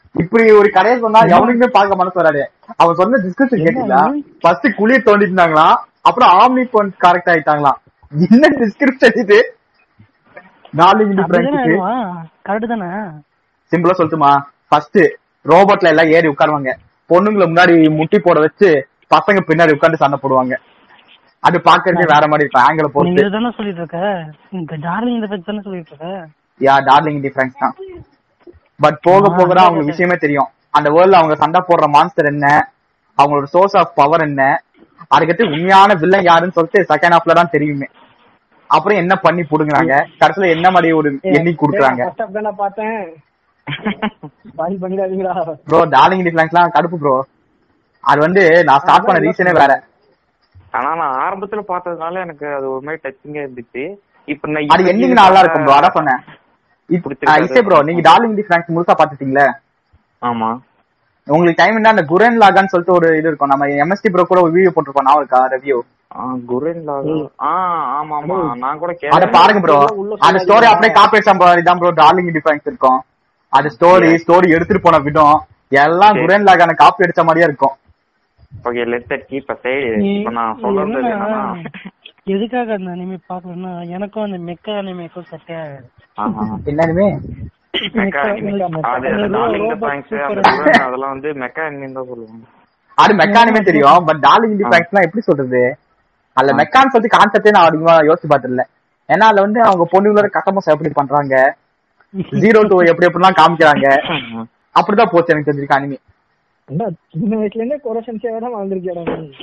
இப்படி ஒரு கடையை சொன்னா எவனுக்குமே பார்க்க மனசு வராது அவன் சொன்ன டிஸ்கிரிப்ஷன் கேட்டீங்களா ஃபர்ஸ்ட் குளிய தோண்டிட்டு இருந்தாங்களாம் அப்புறம் ஆம்னி போன் கரெக்ட் ஆயிட்டாங்களாம் என்ன டிஸ்கிரிப்ஷன் இது டார்லிங் தி ஃப்ரெண்ட்ஸுக்கு கரெக்ட் தானே சிம்பிளா சொல்லட்டுமா ஃபர்ஸ்ட் ரோபோட்ல எல்லாம் ஏறி உட்காருவாங்க பொண்ணுங்களை முன்னாடி முட்டி போட வச்சு பசங்க பின்னாடி உட்கார்ந்து சண்டை போடுவாங்க அது பாக்குறதுக்கே வேற மாதிரி இருக்கும் ஆங்கில நீங்க பொறுத்து இதுதானே சொல்லிட்டு இருக்க இந்த டார்லிங் இந்த பத்தி தானே சொல்லிட்டு இருக்க யா டார்லிங் தி ஃப்ரெண்ட்ஸ் தான் பட் போக போக தான் அவங்களுக்கு விஷயமே தெரியும் அந்த வேர்ல்ட்ல அவங்க சண்டை போடுற மான்ஸ்டர் என்ன அவங்களோட சோர்ஸ் ஆஃப் பவர் என்ன அதுக்கடுத்து உண்மையான வில்லன் யாருன்னு சொல்லிட்டு செகண்ட் ஹாஃப்ல தான் தெரியுமே அப்புறம் என்ன பண்ணி புடுங்குறாங்க கடைசியில என்ன மாதிரி ஒரு எண்ணி கொடுக்குறாங்க ஃபர்ஸ்ட் ஹாஃப் தான் பார்த்தேன் பாதி பண்ணிடாதீங்களா ப்ரோ டார்லிங் தி ஃப்ரெண்ட்ஸ்லாம் கடுப்பு ப்ரோ அது வந்து நான் ஸ்டார்ட் பண்ண ரீசனே வேற ஆனா நான் ஆரம்பத்துல பார்த்ததுனால எனக்கு அது ஒரு மாதிரி டச்சிங்கா இருந்துச்சு இப்ப நான் அது இப்ப என்னைக்கு இது நல்லா இருக்கும் ப்ரோ பார்த்தா- அதான் சொன்னேன் இப்ப பிடிச்சிருக்காது. இசை ப்ரோ நீங்க டார்லிங் தி ஃப்ராங்க்ஸ் முழுசா பாத்துட்டீங்களே ஆமா உங்களுக்கு டைம் என்ன அந்த குரன் லாகான்னு சொல்லிட்டு ஒரு இது இருக்கும் நம்ம எம்எஸ்டி ப்ரோ கூட ஒரு வீடியோ போட்டிருப்போம் நான் இருக்கா ரிவ்யூ ஆ, குரேன் லாகா ஆ ஆமா ஆமா நான் கூட அத கேட்டேன் பாருங்க ப்ரோ உள்ள அந்த ஸ்டோரி அப்படியே காப்பி சம்பாதி தான் ப்ரோ டார்லிங் தி ஃப்ராங்க்ஸ் இருக்கும் அது ஸ்டோரி ஸ்டோரி எடுத்துட்டு போன விதம் எல்லாம் சரி. குரன் லாகான காப்பி அடிச்ச மாதிரியே இருக்கும் okay let's that keep aside நீ- இப்ப நான் சொல்றது என்னன்னா, என்னன்னா எதுக்காக அந்த அனிமே பாக்கலன்னா எனக்கும் அந்த மெக்கா அனிமேக்கும் செட்டே ஆகாது ஆஹா. என்னதுமே மெக்கா மெக்கா- anime. அது அந்த darling the robot Franxx super அந்த குரேன் அதெல்லாம் வந்து மெக்கா அனிமேன்னு தான் சொல்லுவாங்க அது மெக்கானுமே தெரியும் பட் டார்லிங் தி ஆ. ஃப்ராங்க்ஸ்லாம் எப்படி சொல்றது அதுல மெக்கான் சொல்லிட்டு கான்செப்டே நான் அதிகமா யோசிச்சு பார்த்ததில்ல ஏன்னா அதுல வந்து அவங்க பொண்ணுங்களோட கஸ்டமர்ஸ் எப்படி பண்றாங்க ஜீரோ டூ எப்படி எப்படிலாம் காமிக்கிறாங்க அப்படிதான் போச்சு எனக்கு தெரிஞ்சிருக்க அனிமே என்ன சின்ன வயசுல இருந்தே கொரசன்ஸே தான் வளர்ந்துருக்கேடா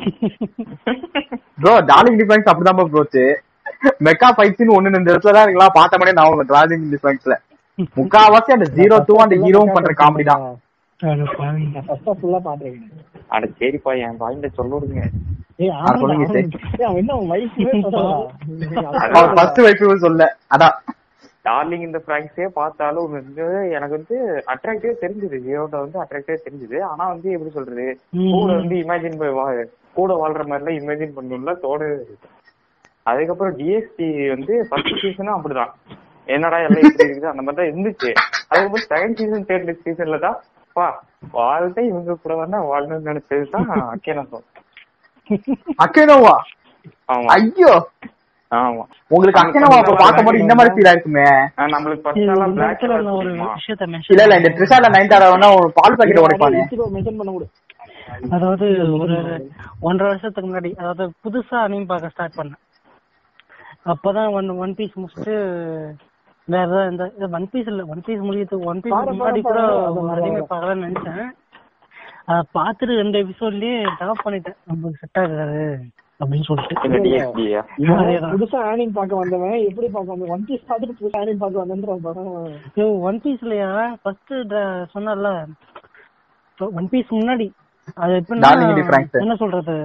ப்ரோ டார்லிங் டிஃபரன்ஸ் அப்படிதான் bro போச்சு மெக்கா ஃபைட்ஸ்னு ஒண்ணு ரெண்டு இடத்துல தான் இருக்கலாம் பார்த்த மாதிரி நான் டார்லிங் டிஃபரன்ஸ்ல முக்காவாசி அந்த ஜீரோ டூ அந்த ஹீரோவும் பண்ற காமெடி தான் அட பாவி. நான் ஃபர்ஸ்ட் ஆஃப் ஃபுல்லா பாத்துருக்கேன் அட சரிப்பா என் வாயில சொல்ல விடுங்க ஏய் ஆ, ஆமா சொல்லுங்க சரி. அவன் என்ன வயசுவே அவர் ஃபர்ஸ்ட் வைஃப் சொல்ல அதான் டார்லிங் இந்த பிராங்க்ஸே பார்த்தாலும் வந்து எனக்கு வந்து அட்ராக்டிவா தெரிஞ்சது ஹீரோட வந்து அட்ராக்டிவா தெரிஞ்சது ஆனா வந்து எப்படி சொல்றது ம். கூட வந்து இமேஜின் கூட வாழ்ற மாதிரி எல்லாம் இமேஜின் பண்ணணும்ல தோடு அதுக்கப்புறம் டிஎஸ்டி வந்து ஃபர்ஸ்ட் சீசனும் அப்படிதான் என்னடா எல்லாம் இப்படி இருக்குது அந்த மாதிரி தான் இருந்துச்சு அதுக்கப்புறம் செகண்ட் சீசன் தேர்ட் சீசன்ல தான் பா வாழ்க்கை இவங்க கூட வேணா வாழணும்னு நினைச்சது தான் அக்கேனசம் அக்கேனோவா ஆமா ஐயோ ஆமா உங்களுக்கு அக்கேனோவா அப்ப பார்க்கும்போது இந்த மாதிரி ஃபீல் ஆயிருக்குமே ஆஹ் நம்மளுக்கு இது ஃபர்ஸ்ட் எல்லாம் இந்த பிளாக் இடத்துல நான் ஒரு விஷயத்த mention இல்ல இல்ல இந்த ட்ரிஷால நைன்டாரா வேணா ஒரு பால் பாக்கெட் உடைப்பானே மென்ஷன் பண்ண கூட அதாவது ஒரு ஒன்றரை வருஷத்துக்கு முன்னாடி அதாவது புதுசா அனிம் பார்க்க ஸ்டார்ட் பண்ணேன் அப்பதான் ஒன் ஒன் பீஸ் முடிச்சுட்டு வேற ஏதாவது இந்த ஒன் பீஸ் இல்ல ஒன் பீஸ் முடியறதுக்கு ஒன் பீஸ் பாரு, முன்னாடி பாரு, கூட பாரு, அது ஒரு நல்லா அனிமே பார்க்கலாம்னு நினைச்சேன் அத பார்த்துட்டு ரெண்டு எபிசோட்லயே ட்ராப் பண்ணிட்டேன் நமக்கு செட் ஆகாது அப்படின்னு சொல்லிட்டு இந்த டிஎஸ்டியா அதேதான். புதுசா ஆனிங் பார்க்க வந்தவன் எப்படி பார்க்க வந்தவன் ஒன் பீஸ் பார்த்துட்டு புதுசா ஆனிங் பார்க்க வந்தேன்ற ஒன் பீஸ்லயா ஃபர்ஸ்ட் சொன்னல ஒன் பீஸ் முன்னாடி அது Darling in the Franxx. எப்படின்னா என்ன சொல்றது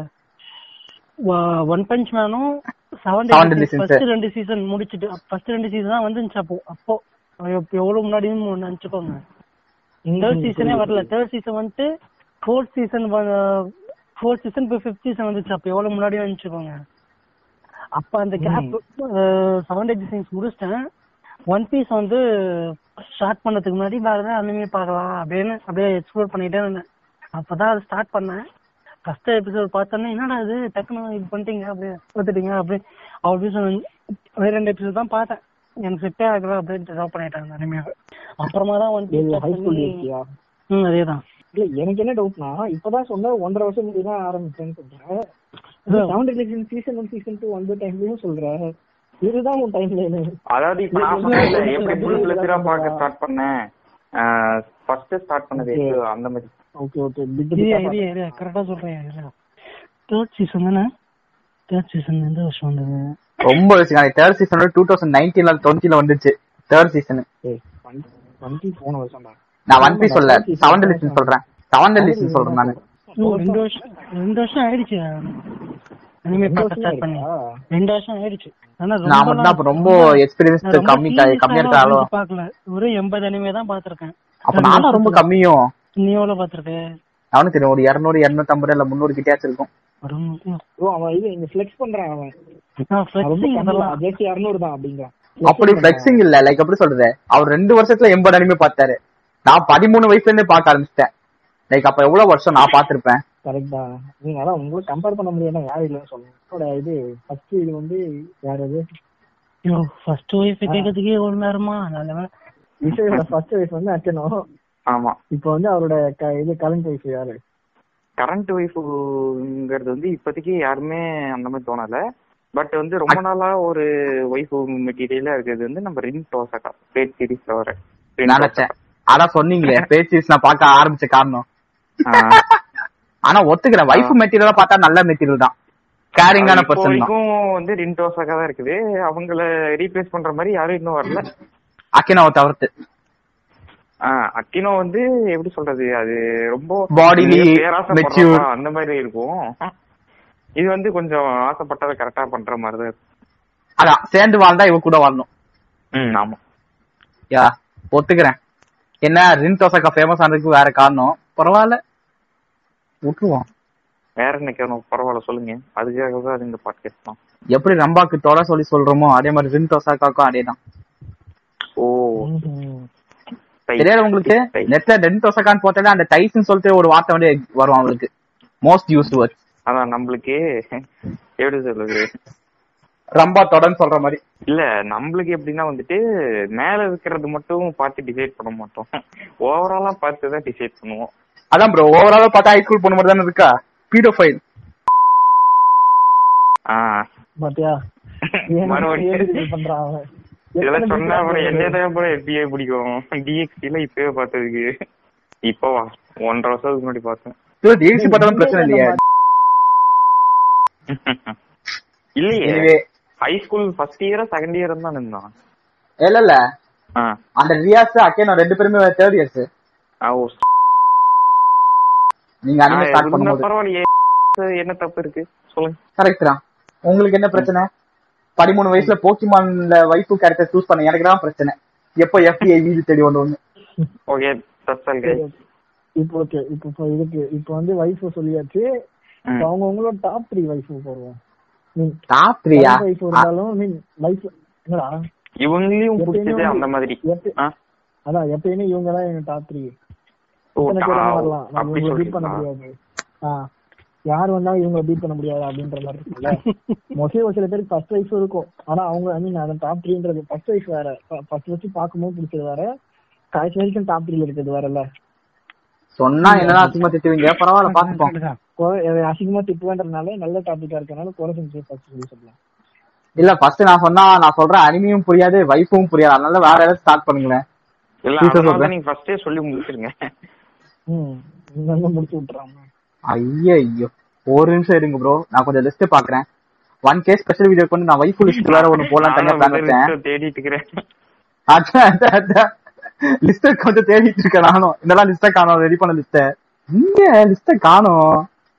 ஒன் பஞ்ச் மேனும் seven Seven Deadly Sins. First ரெண்டு சீசன் முடிச்சிட்டு ஃபர்ஸ்ட் ரெண்டு சீசன் தான் வந்துச்சு அப்போ அப்போ எப்~ எவ்வளவு முன்னாடியும் நினைச்சுக்கோங்க தேர்ட் சீசனே வரல தேர்ட் சீசன் வந்துட்டு ஃபோர்த் சீசன் ஃபோர்த் சீசன் இப்போ ஃபிஃப்த் சீசன் வந்துச்சு அப்போ எவ்வளவு முன்னாடியும் நினைச்சுக்கோங்க அப்ப அந்த கேப் செவன் டேட் சீன்ஸ் முடிச்சிட்டேன் ஒன் பீஸ் வந்து ஸ்டார்ட் பண்ணதுக்கு முன்னாடி வேற ஏதாவது அனிமே பார்க்கலாம் அப்படின்னு அப்படியே எக்ஸ்ப்ளோர் பண்ணிட்டே இருந்தேன் அப்பதான் அது ஸ்டார்ட் பண்ணேன் ஃபர்ஸ்ட் எபிசோட் பார்த்தோன்னே என்னடா இது டக்குனு இது பண்ணிட்டீங்க அப்படியே பார்த்துட்டீங்க அப்படியே அப்படி சொன்ன ரெண்டு எபிசோட் தான் பார்த்தேன் எனக்கு செட்டே ஆகல அப்படியே ட்ராப் பண்ணிட்டேன் அந்த அனிமையாக அப்புறமா தான் வந்து ஹை ஸ்கூல் இருக்கியா ம் அதேதான் இல்ல எனக்கு என்ன டவுட்னா இப்பதான் சொன்ன ஒன்றரை வருஷம் முன்னாடி தான் ஆரம்பிச்சேன்னு சொல்றேன் அதான். Sound relation season one season two வந்த டைம்லயும் சொல்றேன் இதுதான் உன் டைம் லைன் அதாவது இப்ப நான் சொன்னேன்ல எப்படி ஃபுல் பிளஸரா பார்க்க ஸ்டார்ட் பண்ணேன் ஃபர்ஸ்ட் ஸ்டார்ட் பண்ணது Okay. எப்போ அந்த மாதிரி okay okay area area area கரெக்டா சொல்றேன் தேர்ட் சீசன் தானே தேர்ட் சீசன் எந்த வருஷம் வந்தது ரொம்ப விஷயம் தேர்ட் சீசன் டூ தௌசண்ட் நைன்டீன்ல டுவெண்ட்டில வந்துச்சு தேர்ட் சீசன் டுவெண்ட்டி போன வருஷம் தான் நான் ஒன் பீஸ் சொல்ல செவன் டெலிஷன் சொல்றேன் செவன் டெலிஷன் சொல்றேன் நானு ஓ, ரெண்டு வருஷம் ரெண்டு வருஷம் ஆயிடுச்சு அனிமே பார்க்க ஸ்டார்ட் பண்ணி ரெண்டு வருஷம் ஆயிடுச்சு ஆனா ரொம்ப நான் மட்டும் தான் அப்ப ரொம்ப எக்ஸ்பீரியன்ஸ் நான் ரொம்ப கம்மி serious கம்மியா ஆலாம் இருக்காளோ உட்கார்ந்து பார்க்கல ஒரு எண்பது அனிமே தான் பாத்திருக்கேன் அப்ப நானும் ரொம்ப கம்மியும் நீ எவ்வளவு பாத்திருக்க அவனுக்கு தெரியும் ஒரு இருநூறு இருநூத்தம்பது இல்ல முந்நூறு கிட்டயாச்சும் இருக்கும் ஒரு ப்ரோ அவன் இது இங்க ஃபிளெக்ஸ் பண்றான் அவன் ஆ, நான் ரொம்ப flexing அதெல்லாம் கம்மி ஜெர்சி 200 தான் அப்படிங்கிறான் அப்படி பிளெக்சிங் இல்ல லைக் எப்படி சொல்றது அவர் ரெண்டு வருஷத்துல எண்பது அனிமே பார்த்தாரு நான் பதிமூணு வயசுல இருந்தே பார்க்க ஆரம்பிச்சிட்டேன் லைக் அப்ப எவ்வளவு வருஷம் நான் பார்த்திருப்பேன் கரெக்ட் தான் நீங்க அதான் உங்களுக்கு கம்பேர் பண்ண முடியாது யாரும் இல்லைன்னு சொல்லுங்க என்னோட இது ஃபர்ஸ்ட் இது வந்து யார் அது ஐயோ ஃபர்ஸ்ட் ஒய்ஃப் கேட்கறதுக்கே ஒரு நேரமா நல்ல வேளை. விஜயோட ஃபர்ஸ்ட் வயசு வந்து அச்சனும் ஆமா இப்போ வந்து அவரோட க- இது கரண்ட் வயசு யாரு கரண்ட் ஒய்ஃபுங்கிறது வந்து இப்போதைக்கு யாருமே அந்த மாதிரி தோணல பட் வந்து ரொம்ப நாளா ஒரு ஒய்ஃப் மெட்டீரியலா இருக்கிறது வந்து நம்ம ரின் டோசகா பேட் சீரீஸ்ல வர ரின் நினைச்சேன் அதான் சொன்னீங்களே பேசிஸ் நான் பார்க்க ஆரம்பிச்ச காரணம் டோசகா. ஆ. ஆனா ஒத்துக்கிறேன் வைஃப் மெட்டீரியலா பார்த்தா நல்ல மெட்டீரியல் தான் கேரிங்கான இப்போ பர்சன் தான் வரைக்கும் வந்து ரின் டோசகா தான் இருக்குது அவங்கள ரீப்ளேஸ் பண்ற மாதிரி யாரும் இன்னும் வரல அக்கினாவை தவிர்த்து ஆஹ் அக்கினோ வந்து எப்படி சொல்றது அது ரொம்ப Bodily பேராசைப்படுறதா mature. அந்த மாதிரி இருக்கும் இது வந்து கொஞ்சம் ஆசைப்பட்டதை கரெக்டா பண்ற மாதிரி தான் இருக்கும் அதான் சேர்ந்து வாழ்ந்தா இவ கூட வாழணும் ம் ஆமா யா ஒத்துக்கிறேன் என்ன ரின் தோசக்கா ஃபேமஸ் ஆனதுக்கு வேற காரணம் பரவாயில்ல விட்டுருவோம் வேற என்ன கேட்கணும் பரவாயில்ல சொல்லுங்க அதுக்காக தான் இந்த பாட்காஸ்ட் தான் எப்படி ரம்பாக்கு தொலை சொல்லி சொல்றோமோ அதே மாதிரி ரின் தோசாக்காக்கும் அதே தான் ஓ தெரியாது உங்களுக்கு டை. நெட்ல ரென் தோசக்கான்னு போட்டாலே அந்த டைஸ்ன்னு சொல்லிட்டு ஒரு வார்த்தை வந்து வரும் அவங்களுக்கு மோஸ்ட் யூஸ் வேர்ட்ஸ் அதான் நம்மளுக்கு எப்படி சொல்றது ரம்பா தொடன்னு சொல்ற மாதிரி இல்ல நம்மளுக்கு எப்படின்னா வந்துட்டு மேல இருக்கிறது மட்டும் பார்த்து டிசைட் பண்ண மாட்டோம் ஓவராலா பார்த்து தான் டிசைட் பண்ணுவோம் அதான் ப்ரோ ஓவராலா பார்த்தா ஹைஸ்கூல் பொண்ணு மாதிரி தானே இருக்கா பீடோஃபைல் ஆஹ் பாத்தியா மறுபடியும் பண்றான் அவன் இதெல்லாம் சொன்னா அப்புறம் என்னதான் அப்புறம் எப்படியே பிடிக்கும் டிஎக்ஸ்டில இப்பவே பார்த்ததுக்கு இப்போவா ஒன்றரை வருஷத்துக்கு முன்னாடி பார்த்தேன் டிஎஸ்சி பார்த்தாலும் பிரச்சனை இல்லையா இல்லையே Anyway, ஹை ஸ்கூல் ஃபர்ஸ்ட் இயரா செகண்ட் இயர் தான் இருந்தான் இல்ல இல்ல ஆ. அந்த ரியாஸ் அக்கேனோ ரெண்டு பேருமே தேர்ட் இயர்ஸ் ஆ, ஓ, நீங்க அனிமே ஆ, ஸ்டார்ட் இருந்தா பண்ணும்போது பரவாயில்லையே என்ன தப்பு இருக்கு சொல்லுங்க கரெக்ட் தான் உங்களுக்கு என்ன பிரச்சனை பதிமூணு வயசுல போக்கிமான்ல வைஃபு கேரக்டர் சூஸ் பண்ண எனக்கு தான் பிரச்சனை எப்போ எஃபிஐ வீடு தேடி வந்து ஒண்ணு ஓகே தட்ஸ் ஆல் இப்போ ஓகே இப்போ இப்போ இதுக்கு இப்போ வந்து வைஃப் சொல்லியாச்சு இப்போ அவங்க உங்களோட டாப் த்ரீ வைஃப் போடுவோம் மீன் டாப் த்ரீயா வைஃப் இருந்தாலும் மீன் வைஃப் என்னடா இவங்களையும் எப்பயுமே பிடிச்சது வந்து- அந்த மாதிரி எப்ப- ஆ? அதான் எப்பயுமே இவங்க தான் எங்க டாப் த்ரீ ஓ, எத்தனை பேர் ஆ, வேணா வரலாம் நம்ம அப்படி இவங்களை பீட் பண்ண சொல்றீங்களா முடியாது ஆ யார் வந்தாலும் இவங்களை பீட் பண்ண முடியாது அப்படின்ற மாதிரி இருக்குல்ல மோஸ்ட்லி ஒரு சில பேருக்கு ஃபர்ஸ்ட் வைஃப் இருக்கும் ஆனா அவங்க ஐ மீன் அந்த டாப் த்ரீன்றது ஃபர்ஸ்ட் வைஃப் வேற ஃபர்ஸ்ட் வச்சு பார்க்கும்போது பிடிச்சது வேற கடைசி வரைக்கும் டாப் த்ரீல இருக்கிறது வேறல்ல சொன்னா என்னதான் அசிங்கமா திட்டுவீங்க பரவாயில்ல பாத்துப்போம் குறை- அதை அசிங்கமா திட்டுவேன்றதுனால நல்ல டாபிக்கா இருக்கனால குறை செஞ்சு ஃபர்ஸ்ட் சொல்லி சொல்லலாம் இல்ல ஃபர்ஸ்ட் நான் சொன்னா நான் சொல்றேன் அனிமையும் புரியாது வைஃபும் புரியாது அதனால வேற ஏதாவது ஸ்டார்ட் பண்ணுங்களேன் இல்ல சீக்கிரம் அதனால சொல்றேன். நீங்க ஃபர்ஸ்டே சொல்லி முடிச்சிருங்க ம் இங்க முடிச்சு விட்டுறாங்க ஐயோ ஐயோ ஒரு நிமிஷம் இருங்க ப்ரோ நான் கொஞ்சம் லிஸ்ட் பாக்குறேன் ஒன் கே ஸ்பெஷல் வீடியோ கொண்டு நான் வைஃபு லிஸ்ட் வேற ஒண்ணு போலாம் தனியா பிளான் நானும் வச்சேன் list தேடிட்டு இருக்கிறேன் அதான் அதான், அதான் லிஸ்ட் கொஞ்சம் தேடிட்டு இருக்கேன் நானும் இதெல்லாம் லிஸ்ட காணோம் ரெடி பண்ண லிஸ்ட இங்க லிஸ்ட காணோம்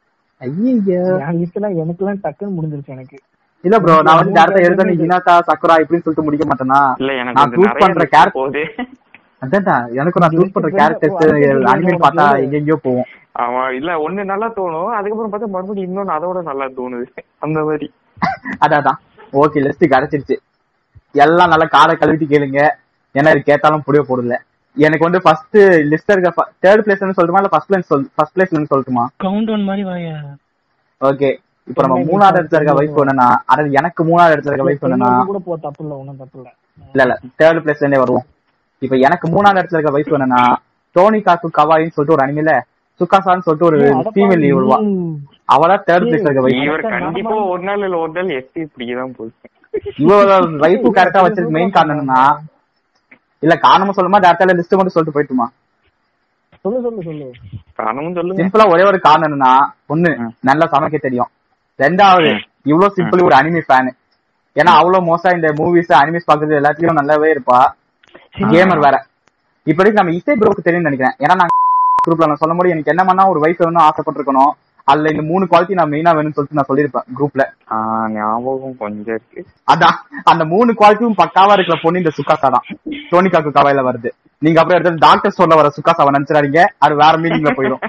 ஐயோ என் லிஸ்ட்லாம் எனக்குலாம் டக்குன்னு முடிஞ்சிருச்சு எனக்கு இல்ல ப்ரோ நான் வந்து டேரக்டா எழுத நீ இனாதா சக்குரா இப்படின்னு சொல்லிட்டு முடிக்க மாட்டேனா இல்ல எனக்கு நான் வந்து சூஸ் நிறைய பண்ற list கேரக்டர் போகுது அதான் எனக்கு நான் சூஸ் பண்ற கேரக்டர்ஸ் அனிமே பார்த்தா எங்கெங்கயோ போவோம் ஆமா இல்ல ஒண்ணு நல்லா தோணும் அதுக்கப்புறம் பார்த்தா மறுபடியும் இன்னொன்னு அதோட நல்லா தோணுது அந்த மாதிரி அதான் ஓகே லிஸ்ட் கிடைச்சிருச்சு எல்லாம் நல்லா காடை கழுவிட்டு கேளுங்க ஏன்னா இது கேட்டாலும் புரிய போடல எனக்கு வந்து ஃபர்ஸ்ட் லிஸ்ட் இருக்க தேர்ட் பிளேஸ்ல சொல்லட்டுமா இல்ல ஃபர்ஸ்ட் பிளேஸ் சொல் ஃபர்ஸ்ட் பிளேஸ்ல சொல்லட்டுமா கவுண்ட் ஒன் மாதிரி வாய ஓகே இப்ப நம்ம மூணாவது இடத்துல இருக்க வைஃப் என்னன்னா அதாவது எனக்கு மூணாவது இடத்துல இருக்க வைஃப் என்னன்னா கூட போ தப்பு இல்ல ஒண்ணும் தப்பு இல்ல இல்ல இல்ல தேர்ட் பிளேஸ்ல இருந்தே வருவோம் இப்ப எனக்கு மூணாவது இடத்துல இருக்க வைஃப் என்னன்னா டோனி காக்கு கவாயின்னு சொல்லிட்டு ஒரு அனிமையில சுகாசான்னு சொல்லிட்டு ஒரு ஃபீமேல் வருவா அவளா தேர்ட் பிளேஸ்ல இருக்க வைஃப் இவர் கண்டிப்பா ஒரு நாள் இல்ல ஒரு நாள் எஸ்டி பிடிக்கதான் போகுது இவளோட வைஃப் கரெக்டா வச்சிருக்க மெயின் காரணம் என்னன்னா இல்ல காரணமா சொல்லுமா டேரக்டா லிஸ்ட் மட்டும் சொல்லிட்டு போயிட்டுமா சொல்லு சொல்லு சொல்லு காரணமும் சொல்லுங்க சிம்பிளா ஒரே ஒரு காரணம் என்னன்னா ஒண்ணு நல்லா சமைக்க தெரியும் ரெண்டாவது இவ்வளவு சிம்பிள் ஒரு அனிமி ஃபேன் ஏன்னா அவ்வளவு மோசம் இந்த மூவிஸ் அனிமிஸ் பாக்குறது எல்லாத்துலயும் நல்லாவே இருப்பா கேமர் வேற இப்படிக்கு நம்ம இசை ப்ரோக்கு தெரியும்னு நினைக்கிறேன் ஏன்னா நான் குரூப்ல நான் சொல்ல முடியும் எனக்கு என்ன பண்ணா ஒரு வைஃப் வேணும் ஆசைப்பட்டிருக்கணும் அதுல இந்த மூணு குவாலிட்டி நான் மெயினா வேணும்னு சொல்லிட்டு நான் சொல்லியிருப்பேன் குரூப்ல ஆஹ் ஞாபகம் கொஞ்சம் இருக்கு அதான் அந்த மூணு குவாலிட்டியும் பக்காவா இருக்கிற பொண்ணு இந்த சுக்காசா தான் டோனிகாக்கு கவாயில வருது நீங்க அப்புறம் எடுத்து டாக்டர் சொல்ல வர சுக்காசாவை நினைச்சிடாதீங்க அது வேற மீனிங்ல போயிடும்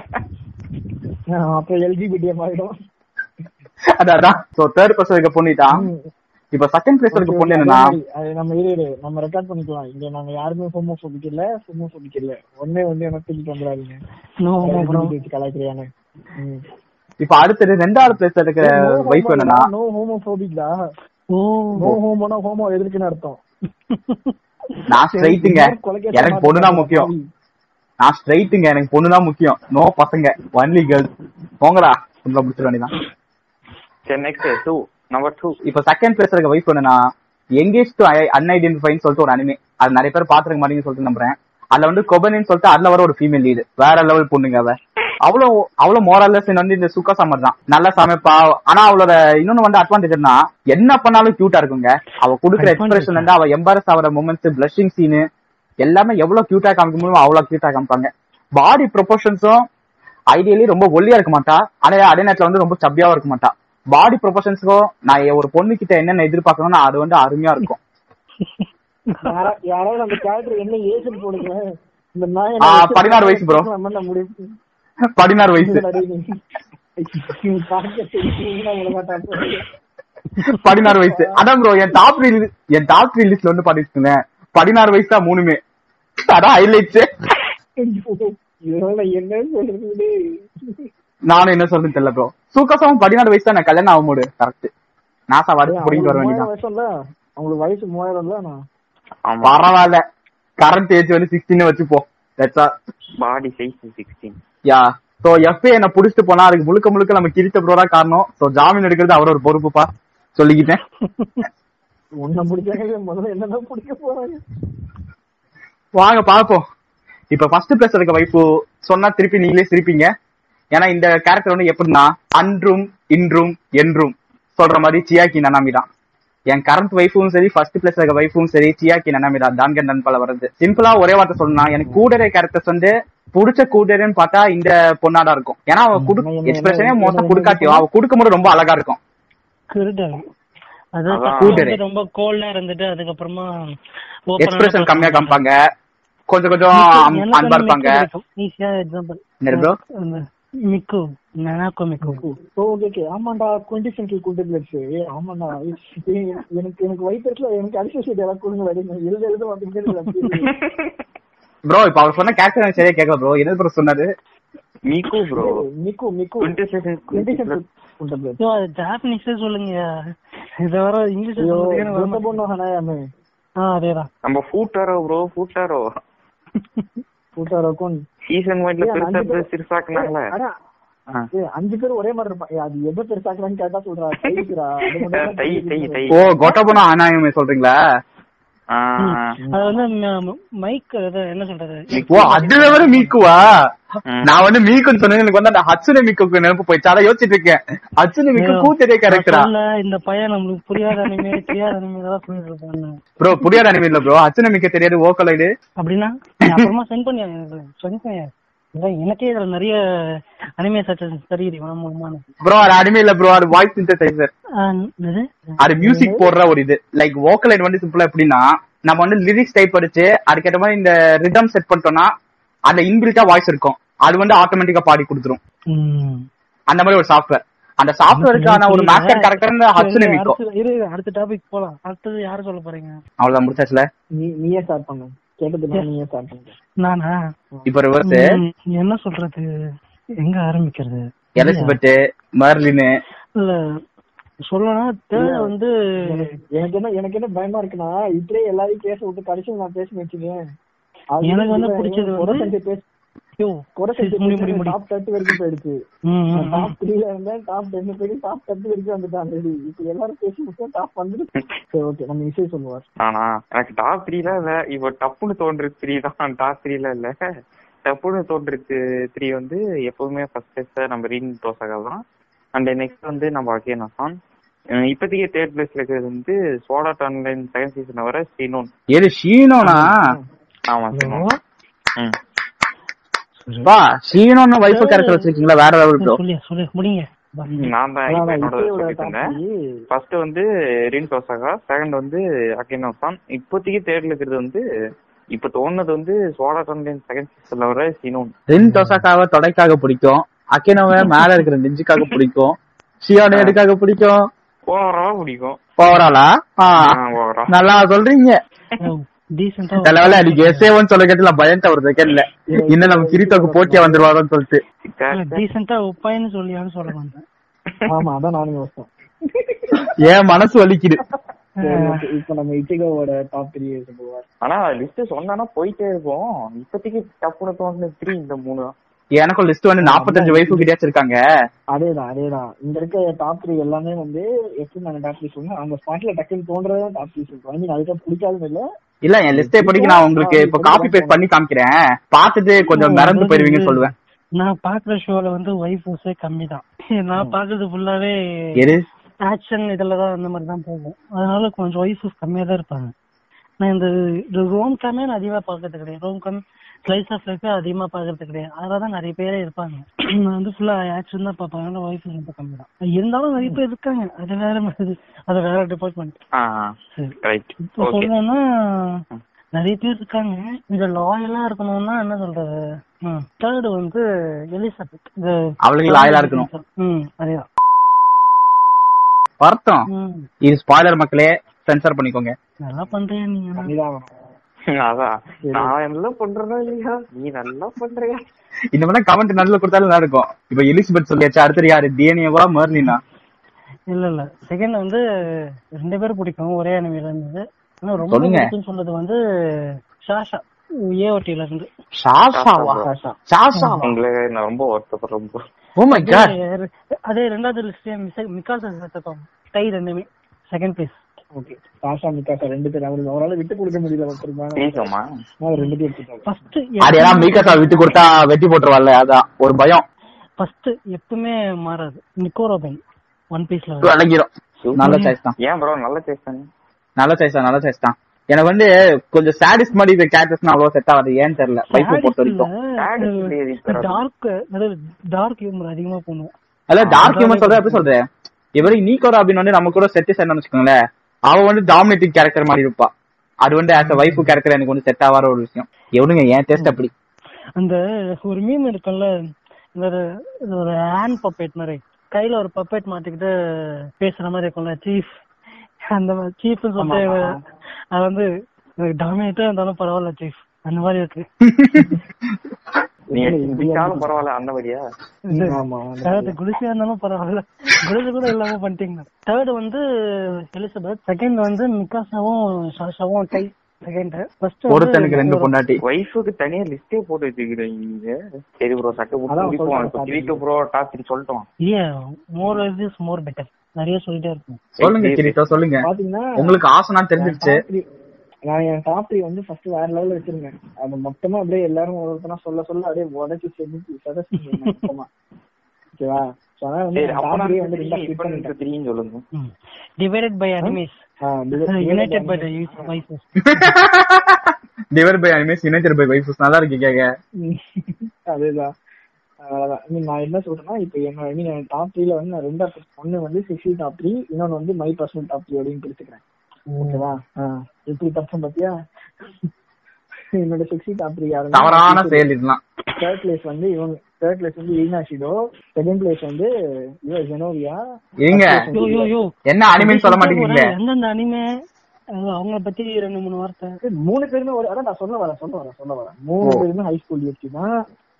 அப்ப எல்ஜிபிடிஎம் ஆயிடும் அதான் சோ தேர்ட் பர்சன் இருக்க பொண்ணு தான் இப்ப செகண்ட் பிளேஸ்ல இருக்க பொண்ணு என்னன்னா அது நம்ம இரு இரு நம்ம ரெக்கார்ட் பண்ணிக்கலாம் இங்க நாங்க யாருமே ஹோமோபோபிக் இல்ல ஹோமோபோபிக் இல்ல ஒண்ணே வந்து எனக்கு தூக்கிட்டு வந்துடாதீங்க நோ ப்ரோ கலாய்க்கிறியானு இப்ப அடுத்தது ரெண்டாவது பிளேஸ்ல இருக்க வைஃப் என்னன்னா நோ ஹோமோபோபிக் தான் ஓ நோ ஹோமோனா ஹோமோ எதிர்க்குன்னு அர்த்தம் நான் ஸ்ட்ரைட்டுங்க கொலைக்கேத்த எனக்கு மாதிரி பொண்ணுதான் முக்கியம் நான் ஸ்ட்ரைட்டுங்க எனக்கு பொண்ணுதான் முக்கியம் நோ பசங்க ஒன்லி கேர்ள்ஸ் போங்கடா உங்களை முடிச்சிட வேண்டியதான் சரி நெக்ஸ்ட் டூ நம்பர் டூ இப்ப செகண்ட் பிளேஸ்ல இருக்க வைஃப் என்னன்னா எங்கேஜ் டு அன்ஐடென்டிஃபைன்னு சொல்லிட்டு ஒரு அனிமே அது நிறைய பேர் பாத்துருக்க மாட்டீங்கன்னு சொல்லிட்டு நம்புறேன் அதுல வந்து கொபனின்னு சொல்லிட்டு அதுல வர ஒரு ஃபீமேல் லீடு வேற லெவல் பொண்ணுங்க அவ அவ்வளவு அவ்வளவு மோரல்லஸ் வந்து இந்த சுக்கா சம்மர் தான் நல்லா சமைப்பா ஆனா அவளோட இன்னொன்னு வந்து அட்வான்டேஜ்னா என்ன பண்ணாலும் கியூட்டா இருக்குங்க அவ குடுக்குற எக்ஸ்பிரஷன் வந்து அவ எம்பாரஸ் ஆகிற மூமெண்ட்ஸ் பிளஷிங் சீனு எல்லாமே எவ்வளவு கியூட்டா காமிக்க முடியுமோ அவ்வளவு கியூட்டா காமிப்பாங்க பாடி ப்ரொபோர்ஷன்ஸும் ஐடியலி ரொம்ப ஒல்லியா இருக்க மாட்டா ஆனா அதே நேரத்துல வந்து ரொம்ப சப்பியாவும் இருக்க மாட்டா பாடி ப்ரொபோர்ஷன்ஸ்க்கும் நான் ஒரு பொண்ணு கிட்ட என்னென்ன எதிர்பார்க்கணும்னா அது வந்து அருமையா இருக்கும் யாரா- யாராவது அந்த கேரக்டர் என்ன ஏஜ்னு போடுங்க இந்த நாய் ஆ, 16 வயசு bro. நம்ம முடிவு பதினாறு வயசு பதினாறு வயசு அதான் ப்ரோ என் டாப் ரீல் என் டாப் த்ரீ லிஸ்ட்ல வந்து பாத்துக்கோங்க பதினாறு வயசு தான் மூணுமே அதான் ஹைலைட்ஸ் என்ன சொல்றது நானும் என்ன சொல்றேன்னு தெரியல ப்ரோ சூக்கசம் பதினாறு வயசு தான் நான் கல்யாணம் ஆகும் போது கரெக்ட் நாசா வடிச்சு பிடிக்கிட்டு வர வேண்டியதான் வருஷம்ல அவங்களுக்கு வயசு மூவாயிரம்ல நான் ஆமா பரவாயில்ல கரண்ட் ஏஜ் வந்து சிக்ஸ்டீன் வச்சுப்போ that's body size sixteen yeah so எஃப்ஏ என்ன புடிச்சிட்டு போனா அதுக்கு முழுக்க முழுக்க நம்ம கிரித்த ப்ரோ தான் காரணம் சோ ஜாமீன் எடுக்கிறது அவர் ஒரு பொறுப்புப்பா சொல்லிக்கிட்டேன் உன்னை பிடிச்சாங்க முதல்ல என்னதான் பிடிக்க போறாங்க வாங்க பாப்போம் இப்ப ஃபர்ஸ்ட் பிளேஸ் இருக்க வைப்பு சொன்னா திருப்பி நீங்களே சிரிப்பீங்க ஏன்னா இந்த கேரக்டர் வந்து எப்படின்னா அன்றும் இன்றும் என்றும் சொல்ற மாதிரி சியாக்கி நனாமி தான் என் கரண்ட் வைஃபும் சரி ஃபர்ஸ்ட் பிளேஸ் இருக்க வைஃபும் சரி சியாக்கி நனாமி தான் டான்கன் நண்பல வருது சிம்பிளா ஒரே வார்த்தை சொல்லணும்னா எனக்கு கூடரே கேரக்டர்ஸ் வந்து புடிச்ச கூடரேன்னு பார்த்தா இந்த பொண்ணாதான் இருக்கும் ஏன்னா அவ குடு என்ன- எக்ஸ்பிரஷனே என்ன- மோசம் என்ன- கொடுக்காட்டியும் அவ கொடுக்கும்போது ரொம்ப அழகா இருக்கும் கிருடல் அதாவது அதான். first வந்து ரொம்ப கோல்டா இருந்துட்டு அதுக்கப்புறமா open ஆன எக்ஸ்பிரஷன் கம்மியா person. காமிப்பாங்க கொஞ்சம் கொஞ்சம் அம்- எனக்கு அன்பா வந்து இருப்பாங்க மிக்கு பிடிக்கும். ஈஸியா எக்ஸாம்பிள் என்ன bro? Miku Nanako Miku oh okay okay ஆமாண்டா டுவெண்ட்டி சென்ட்ரி குண்டபிளட்ஸ் ஆமாண்டா ஏ- எனக்கு எனக்கு வயிற்று இருக்குல்ல எனக்கு அடிஷன் எல்லாம் கொடுங்க வெடிங்க எழுத எழுத வந்து ப்ரோ இப்ப அவர் சொன்ன கேரக்டர் எனக்கு சரியா கேட்கல ப்ரோ என்ன ப்ரோ சொன்னாரு Miku bro Miku Miku twenty second twenty century quintuplets ஐயோ, அது ஜாப்பனீஸ்ல சொல்லுங்க இத வர இங்கிலீஷ் ஐயோ சொல்றதுக்கு எனக்கு ரொம்ப வரல. பொண்ணு ஹனாயாமே ஆ அதேதான் நம்ம ஃபூட்டாரோ ப்ரோ ஃபூட்டாரோ கூட்டாரோக்கும் சீசன் ஒன்ல ஏய், பெருசா அஞ்சு பேர்- சிறுசாக்குனாங்களே அடா, ஆ. ஏய், அஞ்சு பேர் ஒரே மாதிரி இருப்பான் ஏய், அது எவ்வளவு பெருசாக்குறான்னு கேட்டா சொல்றா தைக்கிறா அது மட்டும் தான் தை தை தெரியுது. தை ஓ கொட்டபுனா அனாயமே சொல்றீங்களா ஆ. அது வந்து ம- மைக் அது என்ன சொல்றது ஓ அது வேற மீக்குவா ம். நான் வந்து மீக்குன்னு சொன்னது எனக்கு வந்து அந்த ஹட்சுன மீக்கு நினைப்பு போயிடுச்சு அதான் யோசிச்சுட்டு இருக்கேன் ஹட்சுன மீக்கு கூத்தரே கேரக்டரா நான் சொல்ல, இந்த பையன் நம்மளுக்கு புரியாத அனிமே தெரியாத அனிமே தான் சொல்லிட்டு இருப்பான்னு ப்ரோ புரியாத அனிமே இல்ல ப்ரோ ஹட்சுன மீக்க தெரியாது ஓக்கலைடு அப்படின்னா நீ அப்புறமா சென்ட் பண்ணி எனக்கு சென்ட் பண்ணி இல்ல, எனக்கே இதுல நிறைய அனிமே சச்சஸ் தெரியுது இவன் மூலமான ப்ரோ அது அனிமே இல்ல ப்ரோ அது வாய்ஸ் சிந்தசைசர் இது அது மியூசிக் போடுற ஒரு இது லைக் வோக்கலைட் வந்து சிம்பிளா எப்படின்னா நம்ம வந்து லிரிக்ஸ் டைப் படிச்சு அதுக்கேற்ற மாதிரி இந்த ரிதம் செட் பண்ணிட்டோம்னா அந்த இன்பில்ட்டா வாய்ஸ் இருக்கும் அது வந்து ஆட்டோமேட்டிக்கா பாடி கொடுத்துரும் ம். அந்த மாதிரி ஒரு சாஃப்ட்வேர் அந்த சாஃப்ட்வேருக்கான ஒரு மாஸ்டர் கரெக்டர் ஹட்சுன மீக்கோ அடுத்து- இரு இரு, அடுத்த டாபிக் போலாம் அடுத்தது யாரு சொல்ல போறீங்க அவ்வளவுதான் முடிச்சாச்சுல நீ நீயே ஸ்டார்ட் பண்ணு கேட்டது நீயே ஸ்டார்ட் பண்ணு நானா இப்ப ரிவர்ஸ் ம், என்ன சொல்றது எங்க ஆரம்பிக்கிறது எலிசபெத் மெர்லினு இல்ல சொல்லணும் தேர்ட் வந்து எனக்கு என்ன எனக்கு என்ன பயமா இருக்குன்னா இப்படியே எல்லாரையும் பேச விட்டு கடைசியில் நான் பேச வச்சுக்கேன் எனக்கு வந்து பிடிச்சது வந்து- பேச ஐயோ, குறை சரி, முடி, முடி, முடி. டாப் தேர்ட்டி வரைக்கும் போயிடுச்சு ம், ம், ம். டாப் த்ரீல இருந்தேன் டாப் டென் போயிட்டு டாப் தேர்ட்டி வரைக்கும் வந்துட்டான் ஆல்ரெடி இப்ப எல்லாரும் பேசி முடிச்சா டாப் வந்துட்டு சரி ஓகே நம்ம இசை சொல்லுவார் ஆனா எனக்கு டாப் த்ரீல இல்ல இப்போ டப்புன்னு தோன்றது த்ரீ தான் டாப் த்ரீல இல்ல டப்புன்னு தோன்றது த்ரீ வந்து எப்பவுமே ஃபர்ஸ்ட் பிளேஸ் நம்ம ரீன் டோசகா தான் அண்ட் நெக்ஸ்ட் வந்து நம்ம அகேன் அசான் அஹ் இப்போதைக்கு தேர்ட் பிளேஸ்ல இருக்கிறது வந்து சோடா ஆன்லைன் செகண்ட் சீசன் வர சீனோன் எது ஷீனோனா ஆமா சீனோன் ம் வா ஷீனோன்னு வைஃப் கேரக்டர் வச்சிருக்கீங்களா வேற லெவல் ப்ரோ சொல்லு சொல்லு முடிங்க பா. நான் தான் இப்ப என்னோட இசையோட சொல்லிட்டு டாப் இருந்தேன் ஃபர்ஸ்ட் வந்து ரின் டோசாகா செகண்ட் வந்து அகினோசான் இப்போதைக்கு தேர்ட்ல இருக்கிறது வந்து இப்ப தோணுனது வந்து சோடா ஆன்லைன் செகண்ட் சீசன்ல வர சீனோன் ரின் டொசாக்காவை தொடைக்காக பிடிக்கும் அக்கினோவை மேல இருக்கிற நெஞ்சுக்காக பிடிக்கும் ஷியோனை எதுக்காக பிடிக்கும் போன வரவா பிடிக்கும் ஓவராலா ஓவரா நல்லா சொல்றீங்க டீசெண்டா தலைவல அன்னைக்கு எஸ்ஏவன் சொல்ல கேட்டு நான் பயந்த ஒரு செகண்ட்ல இன்னும் நம்ம கிரித்தோக்கு போட்டியா வந்துருவாரோன்னு சொல்லிட்டு டீசெண்டா உப்பாயின்னு சொல்லியான்னு சொல்ல வந்தேன் ஆமா அதான் நானும் யோசிச்சேன் ஏன் மனசு வலிக்குது சரி, okay. இப்ப நம்ம இச்சிகோவோட டாப் த்ரீ போவார் ஆனா லிஸ்ட் சொன்னா போயிட்டே இருக்கும் இப்போதைக்கு டப்புனு தோணுது த்ரீ இந்த மூணு தான் எனக்கும் லிஸ்ட் வந்து நாற்பத்தஞ்சு வயசு கிட்டயாச்சும் இருக்காங்க அதேதான் அதேதான் இங்க இருக்க டாப் த்ரீ எல்லாமே வந்து எப்படி நாங்க டாப் த்ரீ சொன்னோம் அந்த ஸ்பாட்ல டக்குன்னு தோன்றதா டாப் த்ரீ சொல்றோம் ஐ மீன் அதுக்கு பிடிக்காதுன்னு இல்ல இல்ல என் லிஸ்டே படிக்க நான் உங்களுக்கு இப்ப காப்பி பேஸ்ட் பண்ணி காமிக்கிறேன் பார்த்துட்டு கொஞ்சம் மறந்து போயிருவீங்கன்னு சொல்லுவேன் நான் பாக்குற ஷோல வந்து ஒய்ஃப் ஹவுஸே கம்மி தான் நான் பாக்குறது ஃபுல்லாவே எது ஆக்ஷன் இதுல தான் அந்த மாதிரி தான் போகும் அதனால கொஞ்சம் ஒய்ஃப் கம்மியா தான் இருப்பாங்க நான் இந்த ரோம் காமே நான் அதிகமா பாக்குறது கிடையாது rom com slice of life அதிகமா பாக்குறது கிடையாது அதனால தான் நிறைய பேரே இருப்பாங்க நான் வந்து ஃபுல்லா ஆக்ஷன் தான் பார்ப்பாங்க ஆனா ஒய்ஃப் ரொம்ப கம்மி தான் இருந்தாலும் நிறைய பேர் இருக்காங்க அது வேற மாதிரி. அது வேற டிபார்ட்மெண்ட் ஆ சரி ரைட் இப்போ ஓகே சொல்லணும்னா நிறைய பேர் இருக்காங்க இந்த லாயலா இருக்கணும்னா என்ன சொல்றது தேர்டு வந்து எலிசபெத் இந்த அவளுக்கு லாயலா இருக்கணும் ம் அதேதான் வருத்தம் ம் இது ஸ்பாய்லர் மக்களே சென்சார் பண்ணிக்கோங்க நல்லா பண்றீங்க நீங்க ஆனா. பண்ணிதான் அதான் நான் நல்லா பண்றேனா இல்லையா நீ நல்லா பண்றியா இந்த மாதிரி கமெண்ட் நடுவில் கொடுத்தாலும் நல்லா இருக்கும் இப்ப எலிசபெத் சொல்லியாச்சு அடுத்தது யாரு டிஎன்ஏவா மர்லினா இல்ல இல்ல செகண்ட் வந்து ரெண்டு பேரும் பிடிக்கும் ஒரே அனிமையில இருந்தது ஆனா ரொம்ப சொல்லுங்க. பிடிக்கும்னு சொன்னது வந்து ஷாஷா ஏஓடில இருந்து ஷாஷாவா ஷாஷாவா உங்களை நான் ரொம்ப வருத்தப்படுறேன் bro. ஓ மை காட் அதே- அதே ரெண்டாவது லிஸ்ட் மிக்கால் சேர்த்துக்கோங்க டை ரெண்டுமே second place okay Sasha Mikasa ரெண்டு பேரும் அவருக்கு அவரால விட்டு கொடுக்க முடியல ஒருத்தருமா ப்ளீஸோமா ரெண்டு பேர் எடுத்துட்டாங்க ஃபர்ஸ்ட் அது யாரா மீகாசா விட்டு கொடுத்தா வெட்டி போட்டுருவாள்ல அதான் ஒரு பயம் ஃபர்ஸ்ட் எப்பவுமே மாறாது நிக்கோ ரோபன் ஒன் பீஸ்ல விளங்கிடும் நல்ல சாய்ஸ் தான் ஏன் ப்ரோ நல்ல சேஸ் தானே நல்ல சாய்ஸ் தான் நல்ல சாய்ஸ் தான் எனக்கு வந்து கொஞ்சம் சாடிஸ்ட் மாதிரி இந்த கேரக்டர்ஸ் அவ்வளவு செட் ஆகாது ஏன்னு தெரியல வைஃபை பொறுத்த வரைக்கும் Sadist இல்லையே இது. டார்க் டார்க் ஹியூமர் அதிகமா பண்ணுவோம் அதான் டார்க் ஹியூமன் சொல்ற எப்படி சொல்றேன் இவரு நீக்கோ ராபின் வந்து நம்ம கூட செட் சேர்ந்து வச்சுக்கோங்களேன் அவ வந்து டாமினேட்டிங் கேரக்டர் மாதிரி இருப்பா அது வந்து ஆஸ் அ வைஃப் கேரக்டர் எனக்கு வந்து செட் ஆகாத ஒரு விஷயம் எவனுங்க ஏன் டேஸ்ட் அப்படி அந்த ஒரு மீம் இருக்குல்ல இந்த ஒரு இது ஒரு ஹேண்ட் பப்பேட் மாதிரி கையில ஒரு பப்பேட் மாட்டிக்கிட்டு பேசுற மாதிரி இருக்கும்ல சீஃப் அந்த மாதிரி சீஃப் சொல்லிட்டு அது வந்து டாமினேட்டா இருந்தாலும் பரவாயில்ல சீஃப் அந்த மாதிரி இருக்கு நீ பிடிச்சாலும் பரவாயில்ல அந்த மாதிரியா ஆமா தேர்ட் குடிசையா இருந்தாலும் பரவாயில்ல குடிசை கூட இல்லாம பண்ணிட்டீங்க தேர்ட் வந்து எலிசபெத் செகண்ட் வந்து மிகாசாவும் ஷாஷாவும் டை செகண்ட் ஃபர்ஸ்ட் ஒருத்தனுக்கு ரெண்டு பொண்டாட்டி ஒய்ஃபுக்கு தனியா லிஸ்டே போட்டு வச்சுக்கிறீங்க நீங்க சரி ப்ரோ சட்டை அதான் போட்டு சொல்றேன், இப்போ three two bro top three சொல்லிட்டோம் ஏ மோர் இஸ் மோர் பெட்டர் நிறைய சொல்லிட்டே இருக்கும் சொல்லுங்க கிரிட்டோ சொல்லுங்க பாத்தீங்கன்னா உங்களுக்கு ஆசைனா தெரிஞ்சிருச்சு top three- நான் என் டாப் த்ரீ வந்து ஃபர்ஸ்ட் வேற லெவல்ல வச்சிருந்தேன் அது மொத்தமா அப்படியே எல்லாரும் ஒருத்தனா சொல்ல சொல்ல அப்படியே உடச்சி செஞ்சு சதச்சு மொத்தமா ஓகேவா So, அதனால வந்து சரி நான் அப்ப top நான் three வந்து ரெண்டா split இப்போ பண்ணிட்டேன். த்ரீன்னு சொல்லுங்க divided by animes ah, divided- united by waifus divide by animes united by waifus நல்லா இருக்கு கேக்க அதேதான் அவ்வளவுதான். I mean, நான் என்ன சொல்றேன்னா இப்ப என்ன ஐ மீன் டாப் த்ரீல வந்து நான் ரெண்டா பிரிச்சு- ஒண்ணு வந்து சிக்ஸ்டி டாப் த்ரீ இன்னொன்னு வந்து மை பர்சனல் டாப் த்ரீ அப்படின்னு பிரிச்சுக்கிறேன் ஓகேவா ஆ, எப்படி தப்பம் பாத்தியா என்னோட சிக்ஸ்டி டாப் த்ரீ தவறான செயல் இதெல்லாம் தேர்ட் பிளேஸ் வந்து இவங்க தேர்ட் பிளேஸ் வந்து ஈனாஷிடோ செகண்ட் பிளேஸ் வந்து இவ ஜெனோவியா இருங்க யோ யோ யோ என்ன அனிமேன்னு சொல்ல மாட்டேங்கிறீங்களே எந்தெந்த அனிமே அவங்கள பத்தி ரெண்டு மூணு வார்த்தை ஏய், மூணு பேருமே ஒரு அதான் நான் சொல்ல வரேன் சொல்ல வரேன் சொல்ல வரேன் மூணு பேருமே ஹை ஸ்கூல் யூஎஸ்டி தான்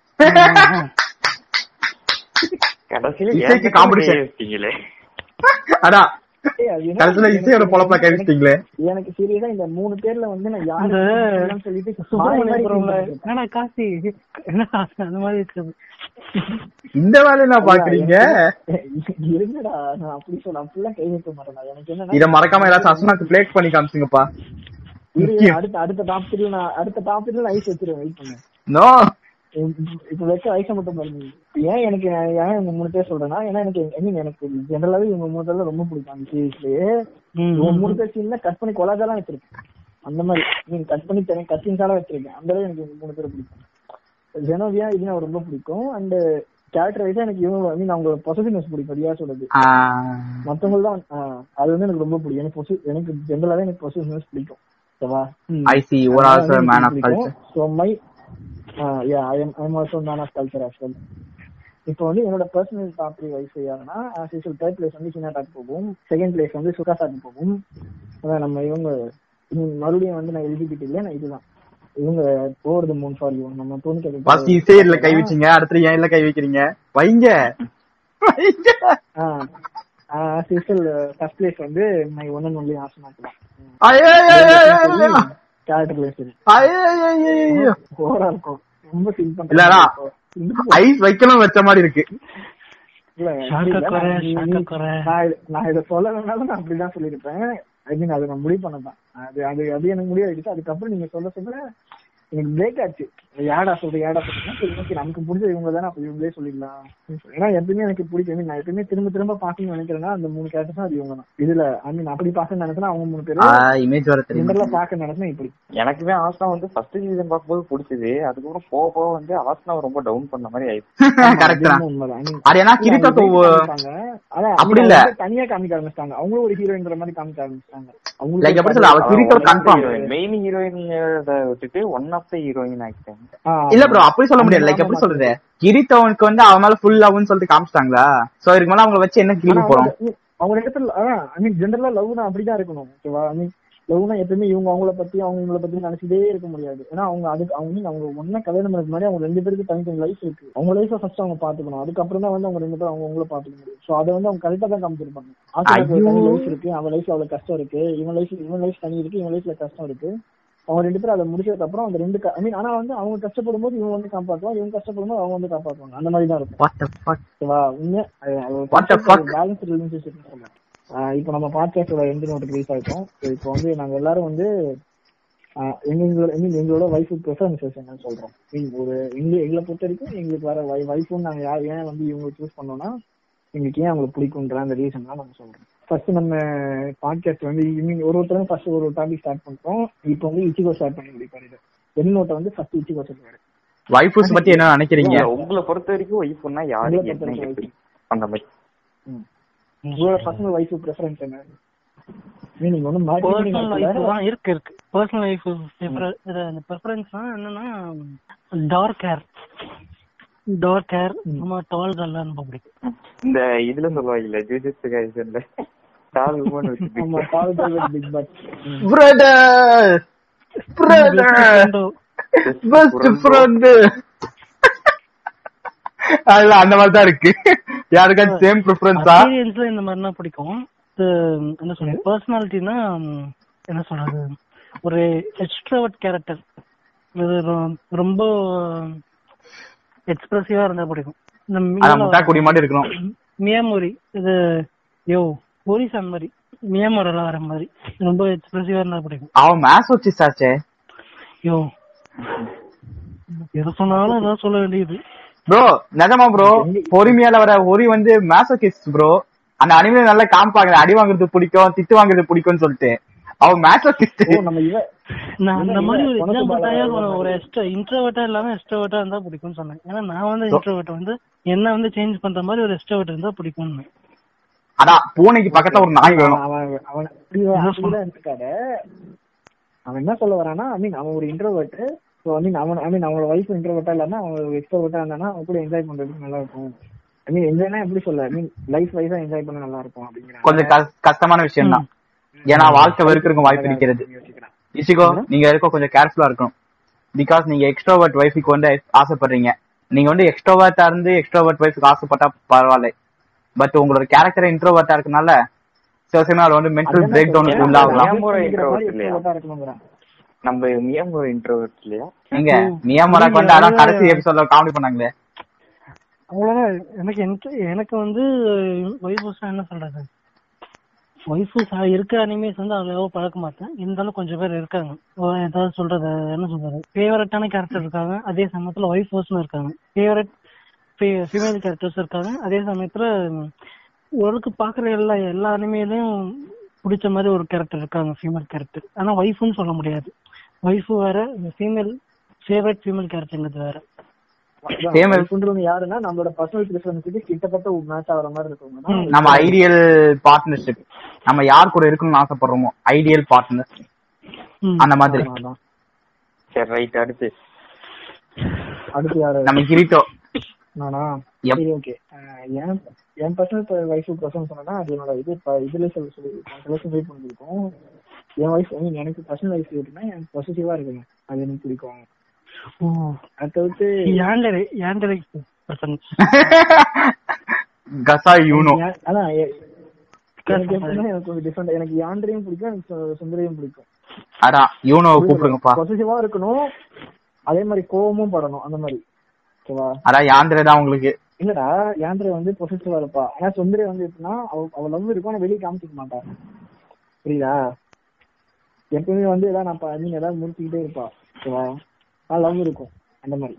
கடைசியில இசைக்கு ஏன் competition. வச்சிட்டீங்களே அதான் ஏய், அது என்ன- கடைசியில இசையோட பொழப்பா கைவிச்சிட்டீங்களே எனக்கு சீரியஸா இந்த மூணு பேர்ல வந்து நான் அந்த யாரு சொல்லிட்டு மாறி சுப்பிரமணிய மாறி புரம்ல feel பண்ணிருக்கேன். என்னடா காசி என்ன அந்த மாதிரி இருக்குது இந்த வேலையை நான் பாக்குறீங்க இருங்கடா நான் அப்படி சொல்ல அப்படிலாம் கை வைக்க மாட்டேன் எனக்கு என்னன்னா இத மறக்காம எல்லாரும் அசுனாக்கு பிளேக் பண்ணி காமிச்சுங்கப்பா இரு, அடுத்த அடுத்த டாப் த்ரீ நான் அடுத்த டாப் த்ரீ ஐஸ் வச்சிருவேன் வெயிட் பண்ணு நோ இப்ப வைக்க ஐஸ மட்டும் பாருங்க இப்ப ஏன் எனக்கு ஏன் இவங்க மூணு பேர் சொல்றேன்னா ஏன்னா எனக்கு ஐ மீன் எனக்கு ஜெனரலாவே இவங்க மூணு பேர்ல ரொம்ப பிடிக்கும் அந்த சீரீஸ்லயே இவங்க மூணு பேர் சீன்ல கட் பண்ணி கொலாஜாலாம் வச்சிருக்கேன் அந்த மாதிரி மீன் கட் பண்ணி தனி கத்தின்ஸாலாம் வச்சிருக்கேன் அந்த அளவு எனக்கு இவங்க மூணு பேர் பிடிக்கும் ஜெனோவியா இது எனக்கு ரொம்ப பிடிக்கும் அண்ட் கேரக்டர் வைஸா எனக்கு இவங்க ஐ மீன் அவங்க பொசிட்டிவ்னஸ் பிடிக்கும் ரியா சொல்றது மத்தவங்க தான் அது வந்து எனக்கு ரொம்ப பிடிக்கும் எனக்கு posi- எனக்கு ஜெனரலாவே எனக்கு பொசிட்டிவ்னஸ் பிடிக்கும் ஓகேவா ஐ சி ஒரு also man of culture so my yeah I am I am also man of culture as well இப்போ வந்து என்னோட பர்சனல் டாப் த்ரீ வைஃப் யாருன்னா ஆஸ் யூஷுவல் தேர்ட் பிளேஸ் வந்து ஹினாட்டாக்கு போகும் செகண்ட் பிளேஸ் வந்து சுகாசாக்கு போகும் அதான் நம்ம இவங்க இவங்க மறுபடியும் வந்து நான் எலிஜிபிலிட்டி இல்லை நான் இதுதான் இவங்க போறது மூணு ஃபார் யூ நம்ம ஃபர்ஸ்ட் தோணிக்க இசையில கை வச்சீங்க அடுத்து ஏன் இல்ல கை வைக்கிறீங்க வைங்க வைங்க ஆஸ் யூஷுவல் ஃபர்ஸ்ட் பிளேஸ் வந்து மை ஒன் அண்ட் ஒன்லி ஆசனாக்கலாம் ஐயோ, ஐயோ, ஐயோ, ஐயோ, ஐயோ. கேரக்டர்ல சரி ஐயோ, ஐயோ, ஐயோ, ஐயோ. ஓவரா இருக்கும் ரொம்ப ஃபீல் இல்லடா. பண்றேன் ஐஸ் வைக்கணும் வச்ச மாதிரி இருக்கு இல்ல, ஷாக்க இல்ல, குறை, நான் நீ- ஷாக்க நீ- குறை. நான் இத- நான் இதை சொல்லணும்னாலும் நான் அப்படிதான் சொல்லியிருப்பேன் ஐ மீன் அதை நான் முடிவு பண்ணதான் அது அது அது எனக்கு முடிவாயிடுச்சு அதுக்கப்புறம் நீங்க சொல்ல சொல்ல எனக்கு பிரேக் ஆச்சு யாடா சொல்றது யாடா சொல்றேன் சரி ஓகே நமக்கு பிடிச்ச இவங்க தானே அப்ப இவங்களே சொல்லிடலாம் ஏன்னா எப்பயுமே எனக்கு பிடிக்கும் I mean, நான் எப்பயுமே திரும்ப திரும்ப பாக்கணும்னு நினைக்கிறேன்னா அந்த மூணு கேரக்டர்ஸ் அது இவங்க தான் இதுல ஐ மீன் அப்படி பாக்க நினைச்சா அவங்க மூணு பேரும் இமேஜ் வர தெரியும் ஜென்ரலா பாக்க நினைச்சா இப்படி எனக்குமே ஆஸ்னா வந்து ஃபர்ஸ்ட் சீசன் பார்க்கும்போது பிடிச்சது அதுக்கப்புறம் போக போக வந்து ஆஸ்னா ரொம்ப டவுன் பண்ண மாதிரி ஆயிடுச்சு கரெக்ட் தான் அது உண்மைதான். I mean, அது ஏன்னா இல்ல, கிரிட்டோ அவங்க break காமிச்சாங்க. அதான், அப்படி அவங்க இல்ல. வந்து தனியா காமிக்க ஆரம்பிச்சிட்டாங்க அவங்களும் ஒரு ஹீரோயின்ற மாதிரி காமிக்க ஆரம்பிச்சிட்டாங்க Like எப்படி சொல்ல, அவ கிரிட்டோ confirm. மெயின் ஹீரோயின் விட்டுட்டு ஒன் ஆஃப் த ஹீரோயின் ஆகிட்டாங்க இல்ல ப்ரோ அப்படி சொல்ல முடியாது லைக் எப்படி சொல்றது கிரித்தவனுக்கு வந்து அவன் மேல ஃபுல் லவ்னு சொல்லிட்டு காமிச்சிட்டாங்களா சோ இதுக்கு மேல அவங்கள வச்சு என்ன கிளிக்க போறோம் அவங்க ரெண்டு பேரும் அதான் ஐ மீன் ஜென்ரலா லவ்னா அப்படிதான் இருக்கணும் ஓகேவா ஐ மீன் லவ்னா எப்பயுமே இவங்க அவங்கள பத்தி அவங்க இவங்கள பத்தி நினைச்சிட்டே இருக்க முடியாது ஏன்னா அவங்க அதுக்கு அவங்க mean அவங்க ஒன்னா கல்யாணம் பண்ணதுக்கு முன்னாடி அவங்க ரெண்டு பேருக்கு தனித்தனி லைஃப் இருக்கு அவங்க லைஃப ஃபர்ஸ்ட் அவங்க பாத்துக்கணும் அதுக்கப்புறம் தான் வந்து அவங்க ரெண்டு பேரும் அவங்க அவங்கள பாத்துக்க முடியும் சோ அதை வந்து அவங்க கரெக்டா தான் காமிச்சிருப்பாங்க ஆசிரியருக்கு ஒரு தனி ஐயோ. லைஃப் இருக்கு அவன் லைஃப்ல அவ்வளவு கஷ்டம் இருக்கு இவன் லைஃப் இவன் லைஃப் தனி இருக்கு இவன் லைஃப்ல கஷ்டம் இருக்கு அவங்க ரெண்டு பேரும் அதை முடிச்சதுக்கு அப்புறம் அந்த ரெண்டு ஐ மீன் ஆனா வந்து அவங்க கஷ்டப்படும் போது இவங்க வந்து காப்பாற்றுவான் இவங்க கஷ்டப்படும் போது அவங்க வந்து காப்பாற்றுவாங்க அந்த மாதிரி தான் இருக்கும் வாட் த ஃபக் ஓகேவா உண்மையா What the fuck? Balance relationship சொல்லுவேன் இப்போ நம்ம பாட்காஸ்டோட எந்த நோட்டு ரிலீஸ் ஆயிட்டோம் So, இப்போ வந்து நாங்க எல்லாரும் வந்து ஆஹ் எங்க எங்களோட I mean, எங்களோட வைஃப் ப்ரிஃபரன்சஸ் என்னன்னு சொல்றோம் I mean, ஒரு எங்க எங்களை பொறுத்த வரைக்கும் எங்களுக்கு வர வைஃபும் நாங்க யார் ஏன் வந்து இவங்க சூஸ் பண்ணோம்னா எங்களுக்கு ஏன் அவங்களுக்கு பிடிக்குன்ற அந்த ரீசன் தான் நம்ம சொல்றோம் ஃபர்ஸ்ட் நம்ம பாட்காஸ்ட் வந்து I mean, ஒரு ஒருத்தரும் ஃபர்ஸ்ட் ஒரு டாபிக் ஸ்டார்ட் பண்றோம் இப்போ வந்து இச்சிகோ ஸ்டார்ட் பண்ணி முடிப்பாரு இது என் நோட்டை வந்து ஃபர்ஸ்ட் இச்சிகோ சொல்லுவாரு வைஃபுஸ் பத்தி என்ன நினைக்கிறீங்க இல்ல, உங்களை பொறுத்த வரைக்கும் ஒய்ஃப்னா யாரு உங்களை பொறுத்த என்ன வரைக்கும் எப்படி அந்த மாதிரி உங்களோட பர்சனல் வைஃப் ப்ரிஃபரன்ஸ் என்ன மீனிங் ஒன்றும் பர்சனல் லைஃப் மாற்றி தான் இருக்கு இருக்கு பர்சனல் லைஃப் இந்த ப்ரிஃபரன்ஸ்னா என்னன்னா டார்க் ஹேர் டார்க் ஹேர் நம்ம டால் கல்லாம் ரொம்ப பிடிக்கும் இந்த இதுல சொல்லுவாங்கல்ல ஜூஜிஸ் கைசன்ல டால் உமன் ஆமா வச்சு பால் with big butt brother brother best friend அதுல அந்த மாதிரி தான் இருக்கு யாருக்காச்சும் சேம் ப்ரிஃபரன்ஸா எக்ஸ்பீரியன்ஸ்ல இந்த மாதிரினா பிடிக்கும் இது என்ன சொல்றது பர்சனாலிட்டினா என்ன சொல்றது ஒரு எக்ஸ்ட்ரோவர்ட் கேரக்டர் இது ரொ- ரொம்ப எக்ஸ்பிரசிவா இருந்தா பிடிக்கும் இந்த அதான் முட்டா குடி மாதிரி இருக்கணும் மியாமோரி இது யோ ஒரிசான் மாதிரி மியாமோரெல்லாம் வர மாதிரி ரொம்ப எக்ஸ்பிரசிவா இருந்தா பிடிக்கும் அவன் மேஸ் வச்சு சாச்சே யோ எதை சொன்னாலும் ஏதாவது சொல்ல வேண்டியது ப்ரோ நிஜமா ப்ரோ பொறுமையால வர ஒரி வந்து மேசோகிஸ்ட் ப்ரோ அந்த அனிமே நல்லா காமிப்பாங்க அடி வாங்குறது பிடிக்கும் திட்டு வாங்குறது பிடிக்கும்னு சொல்லிட்டு அவன் மேசோகிஸ்ட் ஓ நம்ம இவ நான் அந்த மாதிரி ஒரு உனக்கு எக்ஸாம்பிள் பாலா தாயா ஒரு ஒரு எக்ஸ்ட்ரா இன்ட்ரோவர்ட்டா இல்லாம எக்ஸ்ட்ரோவர்ட்டா இருந்தா பிடிக்கும்னு சொன்னேன் ஏன்னா நான் வந்து இன்ட்ரோவர்ட் வந்து என்ன வந்து சேஞ்ச் பண்ற மாதிரி ஒரு எக்ஸ்ட்ரோவர்ட் இருந்தா பிடிக்கும்னு அதான் பூனைக்கு பக்கத்துல ஒரு நாய் வேணும் அவன் அவன் அப்படிதான் அப்படிதான் இருக்காரு அவன் என்ன சொல்ல வரானா ஐ மீன் அவன் ஒரு இன்ட்ரோவர்ட் ஸோ ஐ மீன் அவன் ஐ மீன் அவனோட வைஃப் இன்ட்ரோவர்ட்டா இல்லாம அவன் ஒரு எக்ஸ்ட்ரோவர்ட்டா இருந்தானா அவன் கூட என்ஜாய் பண்றதுக்கு நல்லா இருக்கும் ஐ மீன் என்ஜாய்னா எப்படி சொல்ல ஐ மீன் லைஃப் வைஸா என்ஜாய் பண்ண நல்லா இருக்கும் அப்படிங்கிற கொஞ்சம் கஷ்- கஷ்டமான விஷயம் தான் ஏன்னா வாழ்க்கை வெறுக்கிறதுக்கு வாய்ப்பு இருக்கிறது யோசிக்கிறான் இசிகோ நீங்க இருக்க கொஞ்சம் கேர்ஃபுல்லா இருக்கணும் பிகாஸ் நீங்க எக்ஸ்ட்ரோவர்ட் வைஃபுக்கு வந்து ஆசைப்படுறீங்க நீங்க வந்து எக்ஸ்ட்ரோவர்ட்டா இருந்து எக்ஸ்ட்ரோவர்ட் வைஃபுக்கு ஆசைப்பட்டா பரவாயில்ல பட் உங்களோட கேரக்டர் இன்ட்ரோவர்ட்டா இருக்கனால சில சமயம் அது வந்து மென்டல் பிரேக் டவுனுக்கு உள்ளாகலாம் மியாமோரா அப்படிங்கிற மாதிரி introvert இல்லையா? extrovert ஆ இருக்கணுங்கிறான் நம்ம மியாமோ இன்ட்ரோவர்ட் இல்லையா எங்க மியாமராக்கு வந்து அதான் கடைசி எபிசோட்ல காமெடி பண்ணாங்களே அவ்வளவுதான் எனக்கு எனக்கு- எனக்கு வந்து ஒய்ஃபூஸ் என்ன சொல்றது ஒய்ஃபூஸ் இருக்க அனிமேஸ் வந்து அவ்வளவா பழக்க மாட்டேன் இருந்தாலும் கொஞ்சம் பேர் இருக்காங்க ஓ, ஏதாவது சொல்றது என்ன சொல்றது ஃபேவரட்டான கேரக்டர் இருக்காங்க அதே சமயத்துல ஒய்ஃபூஸ்னு இருக்காங்க ஃபேவரட் ஃபீமேல் கேரக்டர்ஸ் இருக்காங்க அதே சமயத்துல ம், ஓரளவுக்கு பாக்குற எல்லா எல்லா அனிமையிலயும் பிடிச்ச மாதிரி ஒரு கேரக்டர் இருக்காங்க ஃபீமேல் கேரக்டர் ஆனா ஒய்ஃப்னு சொல்ல முடியாது ஒய்ஃப் வேற ஃபீமேல் ஃபேவரட் ஃபீமேல் கேரக்டர்ங்கிறது வேற Same as- வைஃப்ன்றது யாருன்னா நம்மளோட பர்சனல் ப்ரிஃபரன்ஸுக்கு கிட்டத்தட்ட மேட்ச் ஆகிற மாதிரி இருக்கவங்க நம்ம ஐடியல் பார்ட்னர்ஷிப் நம்ம யார் கூட இருக்கணும்னு ஆசைப்படுறோமோ ஐடியல் பார்ட்னர் ம். அந்த மாதிரி சரி ரைட் அடுத்து அடுத்து யாரு நம்ம கிரிட்டோ நானா Yep. சரி ஓகே என் என் பர்சனல் வைஃப் பர்சன் சொன்னா அது என்னோட இது ப- இதுல சொல்ல சொல்லி செலக்ட் பண்ணிருக்கோம் என் வைஃப் ஐ மீன் எனக்கு பர்சனல் வைஃப் எப்படின்னா எனக்கு பொசிட்டிவா இருக்குங்க அது எனக்கு பிடிக்கும் ஓ அதை தவிர்த்து ஏண்டரை ஏண்டரை பர்சன் கசா யூனோ ஏன்- அதான் எ- எனக்கு எப்படின்னா எனக்கு கொஞ்சம் டிஃப்ரெண்ட் எனக்கு யாண்டரையும் பிடிக்கும் எனக்கு சு- சுந்தரையும் பிடிக்கும் அதான் யூனோவை கூப்பிடுங்கப்பா பொசிட்டிவா இருக்கணும் அதே மாதிரி கோவமும் படணும் அந்த மாதிரி ஓகேவா அதான் யாந்திரே தான் உங்களுக்கு இல்லடா யாந்திரை வந்து பொசிட்டிவா இருப்பா ஆனா சுந்தரி வந்து எப்படின்னா அவ அவ லவ் இருக்கும் ஆனா வெளியே காமிச்சிக்க மாட்டா புரியுதா எப்பவுமே வந்து ஏதாவது நான் ப- நீங்க ஏதாவது முடிச்சுக்கிட்டே இருப்பா ஓகேவா ஆனா லவ் இருக்கும் அந்த மாதிரி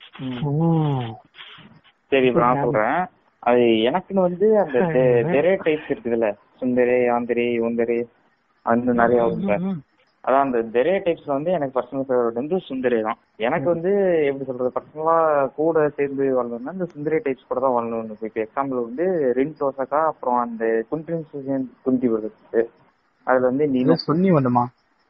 சரி இப்ப நான் சொல்றேன் அது எனக்குன்னு வந்து அந்த தெரே டைப்ஸ் இருக்குதுல்ல சுந்தரே யாந்திரி யுந்தரி அந்த நிறைய வரும்ல அதான் அந்த தெரே டைப்ஸ்ல வந்து எனக்கு பர்சனல் ஃபேவரட் வந்து சுந்தரே தான் எனக்கு வந்து எப்படி சொல்றது பர்சனலா கூட சேர்ந்து வரணும்னா இந்த சுந்தரே டைப்ஸ் கூட தான் வரணும் இப்போ எக்ஸாம்பிள் வந்து ரின் டோசக்கா அப்புறம் அந்த குந்தின் சுஜன் குந்தி வருது அதுல வந்து நீ இல்ல சொன்னி வந்துமா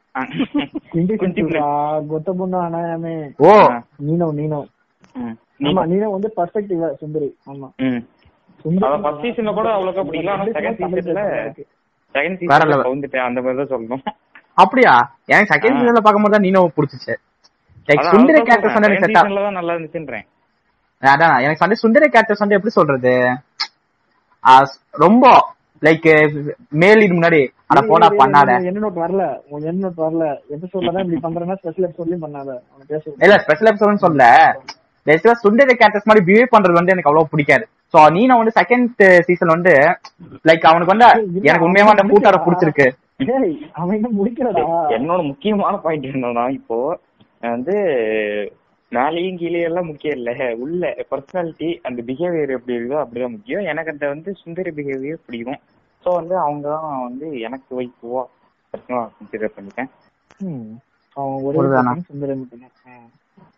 குண்டி குந்தி குண்டிப்பா கொத்த பொண்ணு அனாயாமே ஓ நீனோ நீனோ ம். ஆமா நீனோ வந்து பர்ஸ்பெக்டிவ் சுந்தரி ஆமா ம். சுந்தரி அதான் first seasonல கூட அவ்வளோக்கா பிடிக்கல ஆனா செகண்ட் சீசன்ல செகண்ட் வேற சீசன்ல level. வந்துட்டேன் அந்த மாதிரி தான் சொல்லணும் அப்படியா எனக்கு செகண்ட் சீசன்ல பாக்கும்போது தான் நீனோ பிடிச்சிச்சு லைக் அதான் சுந்தர அதான் கேரக்டர்ஸ் வந்து சொல்றேன். எனக்கு second செட் seasonல தான் நல்லா இருந்துச்சுன்றேன் அதான் எனக்கு வந்து சுந்தர கேரக்டர்ஸ் வந்து எப்படி சொல்றது ஆ, ரொம்ப லைக் மேல் இது முன்னாடி ஆனா போனா பண்ணாத என்ன நோட் வரல உன் என்ன நோட் வரல எபிசோட்ல தான் இப்படி பண்றேன்னா ஸ்பெஷல் எபிசோட்லயும் பண்ணாத அவன் பேச இல்ல ஸ்பெஷல் எபிசோட்னு சொல்ல பேசிக்கா சுந்தர கேரக்டர்ஸ் மாதிரி பிஹேவ் பண்றது வந்து எனக்கு அவ்வளவு பிடிக்காது சோ நீன வந்து செகண்ட் சீசன் வந்து லைக் அவனுக்கு வந்து எனக்கு உண்மையாவே அந்த கூட்டார பிடிச்சிருக்கு ஏய் அவன் இன்னும் முடிக்கலடா என்னோட முக்கியமான பாயிண்ட் என்னன்னா இப்போ வந்து மேலேயும் கீழே எல்லாம் முக்கியம் இல்ல உள்ள பர்சனாலிட்டி அந்த பிஹேவியர் எப்படி இருக்கோ அப்படிதான் முக்கியம் எனக்கு அந்த வந்து சுந்தரி பிஹேவியர் பிடிக்கும் ஸோ வந்து அவங்க தான் வந்து எனக்கு வைக்குவா பர்சனலா கன்சிடர் பண்ணிட்டேன் ம். அவன் ஒரே ஒருதானா? பையன் சுந்தரம் மட்டும்தான் ம்.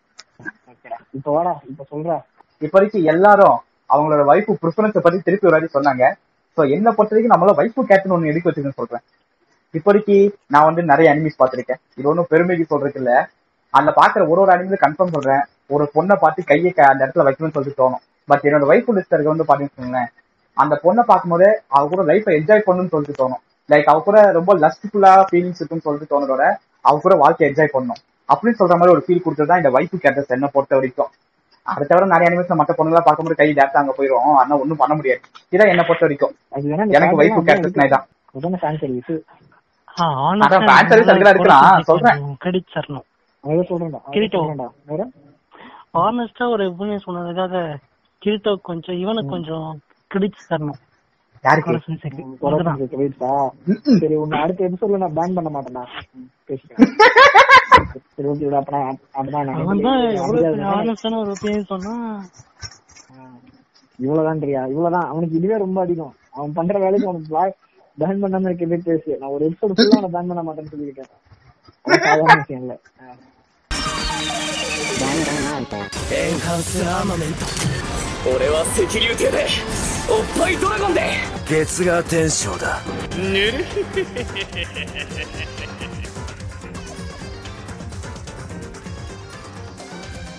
ஓகேடா இப்ப வாடா இப்ப சொல்றா இப்போதைக்கு எல்லாரும் அவங்களோட வைஃப் ப்ரிஃபரன்ஸை பத்தி திருப்பி ஒரு வாட்டி சொன்னாங்க சோ என்ன பொறுத்த வரைக்கும் நம்மள வைஃப் கேட்டன் ஒண்ணு எடுக்க வச்சிருக்கேன்னு சொல்றேன் இப்போதைக்கு நான் வந்து நிறைய அனிமிஸ் பார்த்திருக்கேன் இது ஒன்றும் பெருமைக்கு சொல்றதுக்கு இல்ல அதுல பாக்குற ஒரு ஒரு அனிமில கன்ஃபார்ம் சொல்றேன் ஒரு பொண்ணை பார்த்து கையை க- அந்த இடத்துல வைக்கணும்னு சொல்லிட்டு தோணும் பட் என்னோட வைஃப் லிஸ்ட் இருக்க வந்து பாத்தீங்கன்னா அந்த பொண்ணை பார்க்கும்போது அவ கூட லைஃப்பை என்ஜாய் பண்ணணும்னு சொல்லிட்டு தோணும் லைக் அவ கூட ரொம்ப லஸ்ட்ஃபுல்லா ஃபீலிங்ஸ் இருக்குன்னு சொல்லிட்டு தோணுறோட அவ கூட வாழ்க்கையை என்ஜாய் பண்ணணும் அப்படின்னு சொல்ற மாதிரி ஒரு ஃபீல் கொடுத்தது தான் இந்த வைஃப் கேட்டஸ் என்ன பொறுத்த வரைக்கும் அதை தவிர நிறைய அனிமேஷன் மற்ற பொண்ணுங்களா பார்க்கும்போது கை டேரக்டா அங்க போயிடும் ஆனா ஒண்ணும் பண்ண முடியாது இதான் என்ன பொறுத்த வரைக்கும் அது வேணா எனக்கு வைஃப் கேட்டஸ் தான் அதான ஃபேன் சர்வீஸ் அதான் fan service அதுக்கெல்லாம் இருக்கலாம், சொல்றேன். கிரெடிட் தரணும் அதான் சொல்றேன்டா அதான் கிரீட்டோ. சொல்றேன்டா வேற ஆனஸ்டா ஒரு ஒப்பீனியன் சொன்னதுக்காக கிரிட்டோ கொஞ்சம் இவனுக்கு கொஞ்சம் கிரெடிட்ஸ் தரணும் யாருக்கு கொரசன்ஸுக்கு. குறை அதுதான். செஞ்சு வெயிட்ஸா சரி உன்னை அடுத்த எபிசோட்ல நான் பேன் பண்ண மாட்டேன்டா ம், பேசிக்கிறேன் சரி ஓகே விட அப்பனா அப்படிதான் நான் அவன் தான் எவ்வளவு அப்படிதான் ஆனஸ்டான ஒரு ஒப்பீனியன் சொன்னா இவ்வளவுதான்றியா இவ்வளவுதான் அவனுக்கு இதுவே ரொம்ப அதிகம் அவன் பண்ற வேலைக்கு அவனுக்கு பேன் பண்ணாம இருக்கவே பேசு நான் ஒரு எபிசோடு ஃபுல்லா அவனை பேன் பண்ண மாட்டேன்னு சொல்லியிருக்கேன் அது சாதாரண விஷயம் இல்ல ஆ. エンハンスアーマメント俺は赤竜艇でおっぱいドラゴンで月が天章だぬるい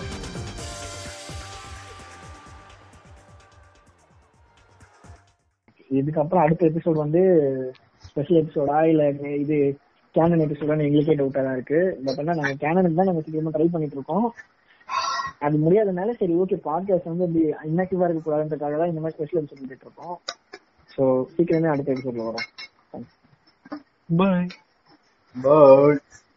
இதுக்கப்புறம் அடுத்த எபிசோட் வந்து ஸ்பெஷல் எபிசோடா இல்ல இது கேனன் எபிசோடான்னு எங்களுக்கே டவுட்டா தான் இருக்கு பட் ஆனா நாங்க கேனனுக்கு தான் நாங்க சீக்கிரமா ட்ரை பண்ணிட்டு இருக்கோம் அது முடியாதனால சரி ஓகே பாட்காஸ்ட் வந்து இப்படி இன்னாக்டிவா இருக்க கூடாதுன்றதுக்காக தான் இந்த மாதிரி ஸ்பெஷல் எபிசோட் பண்ணிட்டு இருக்கோம் ஸோ சீக்கிரமே அடுத்த எபிசோட்ல வரும் பாய் Bird.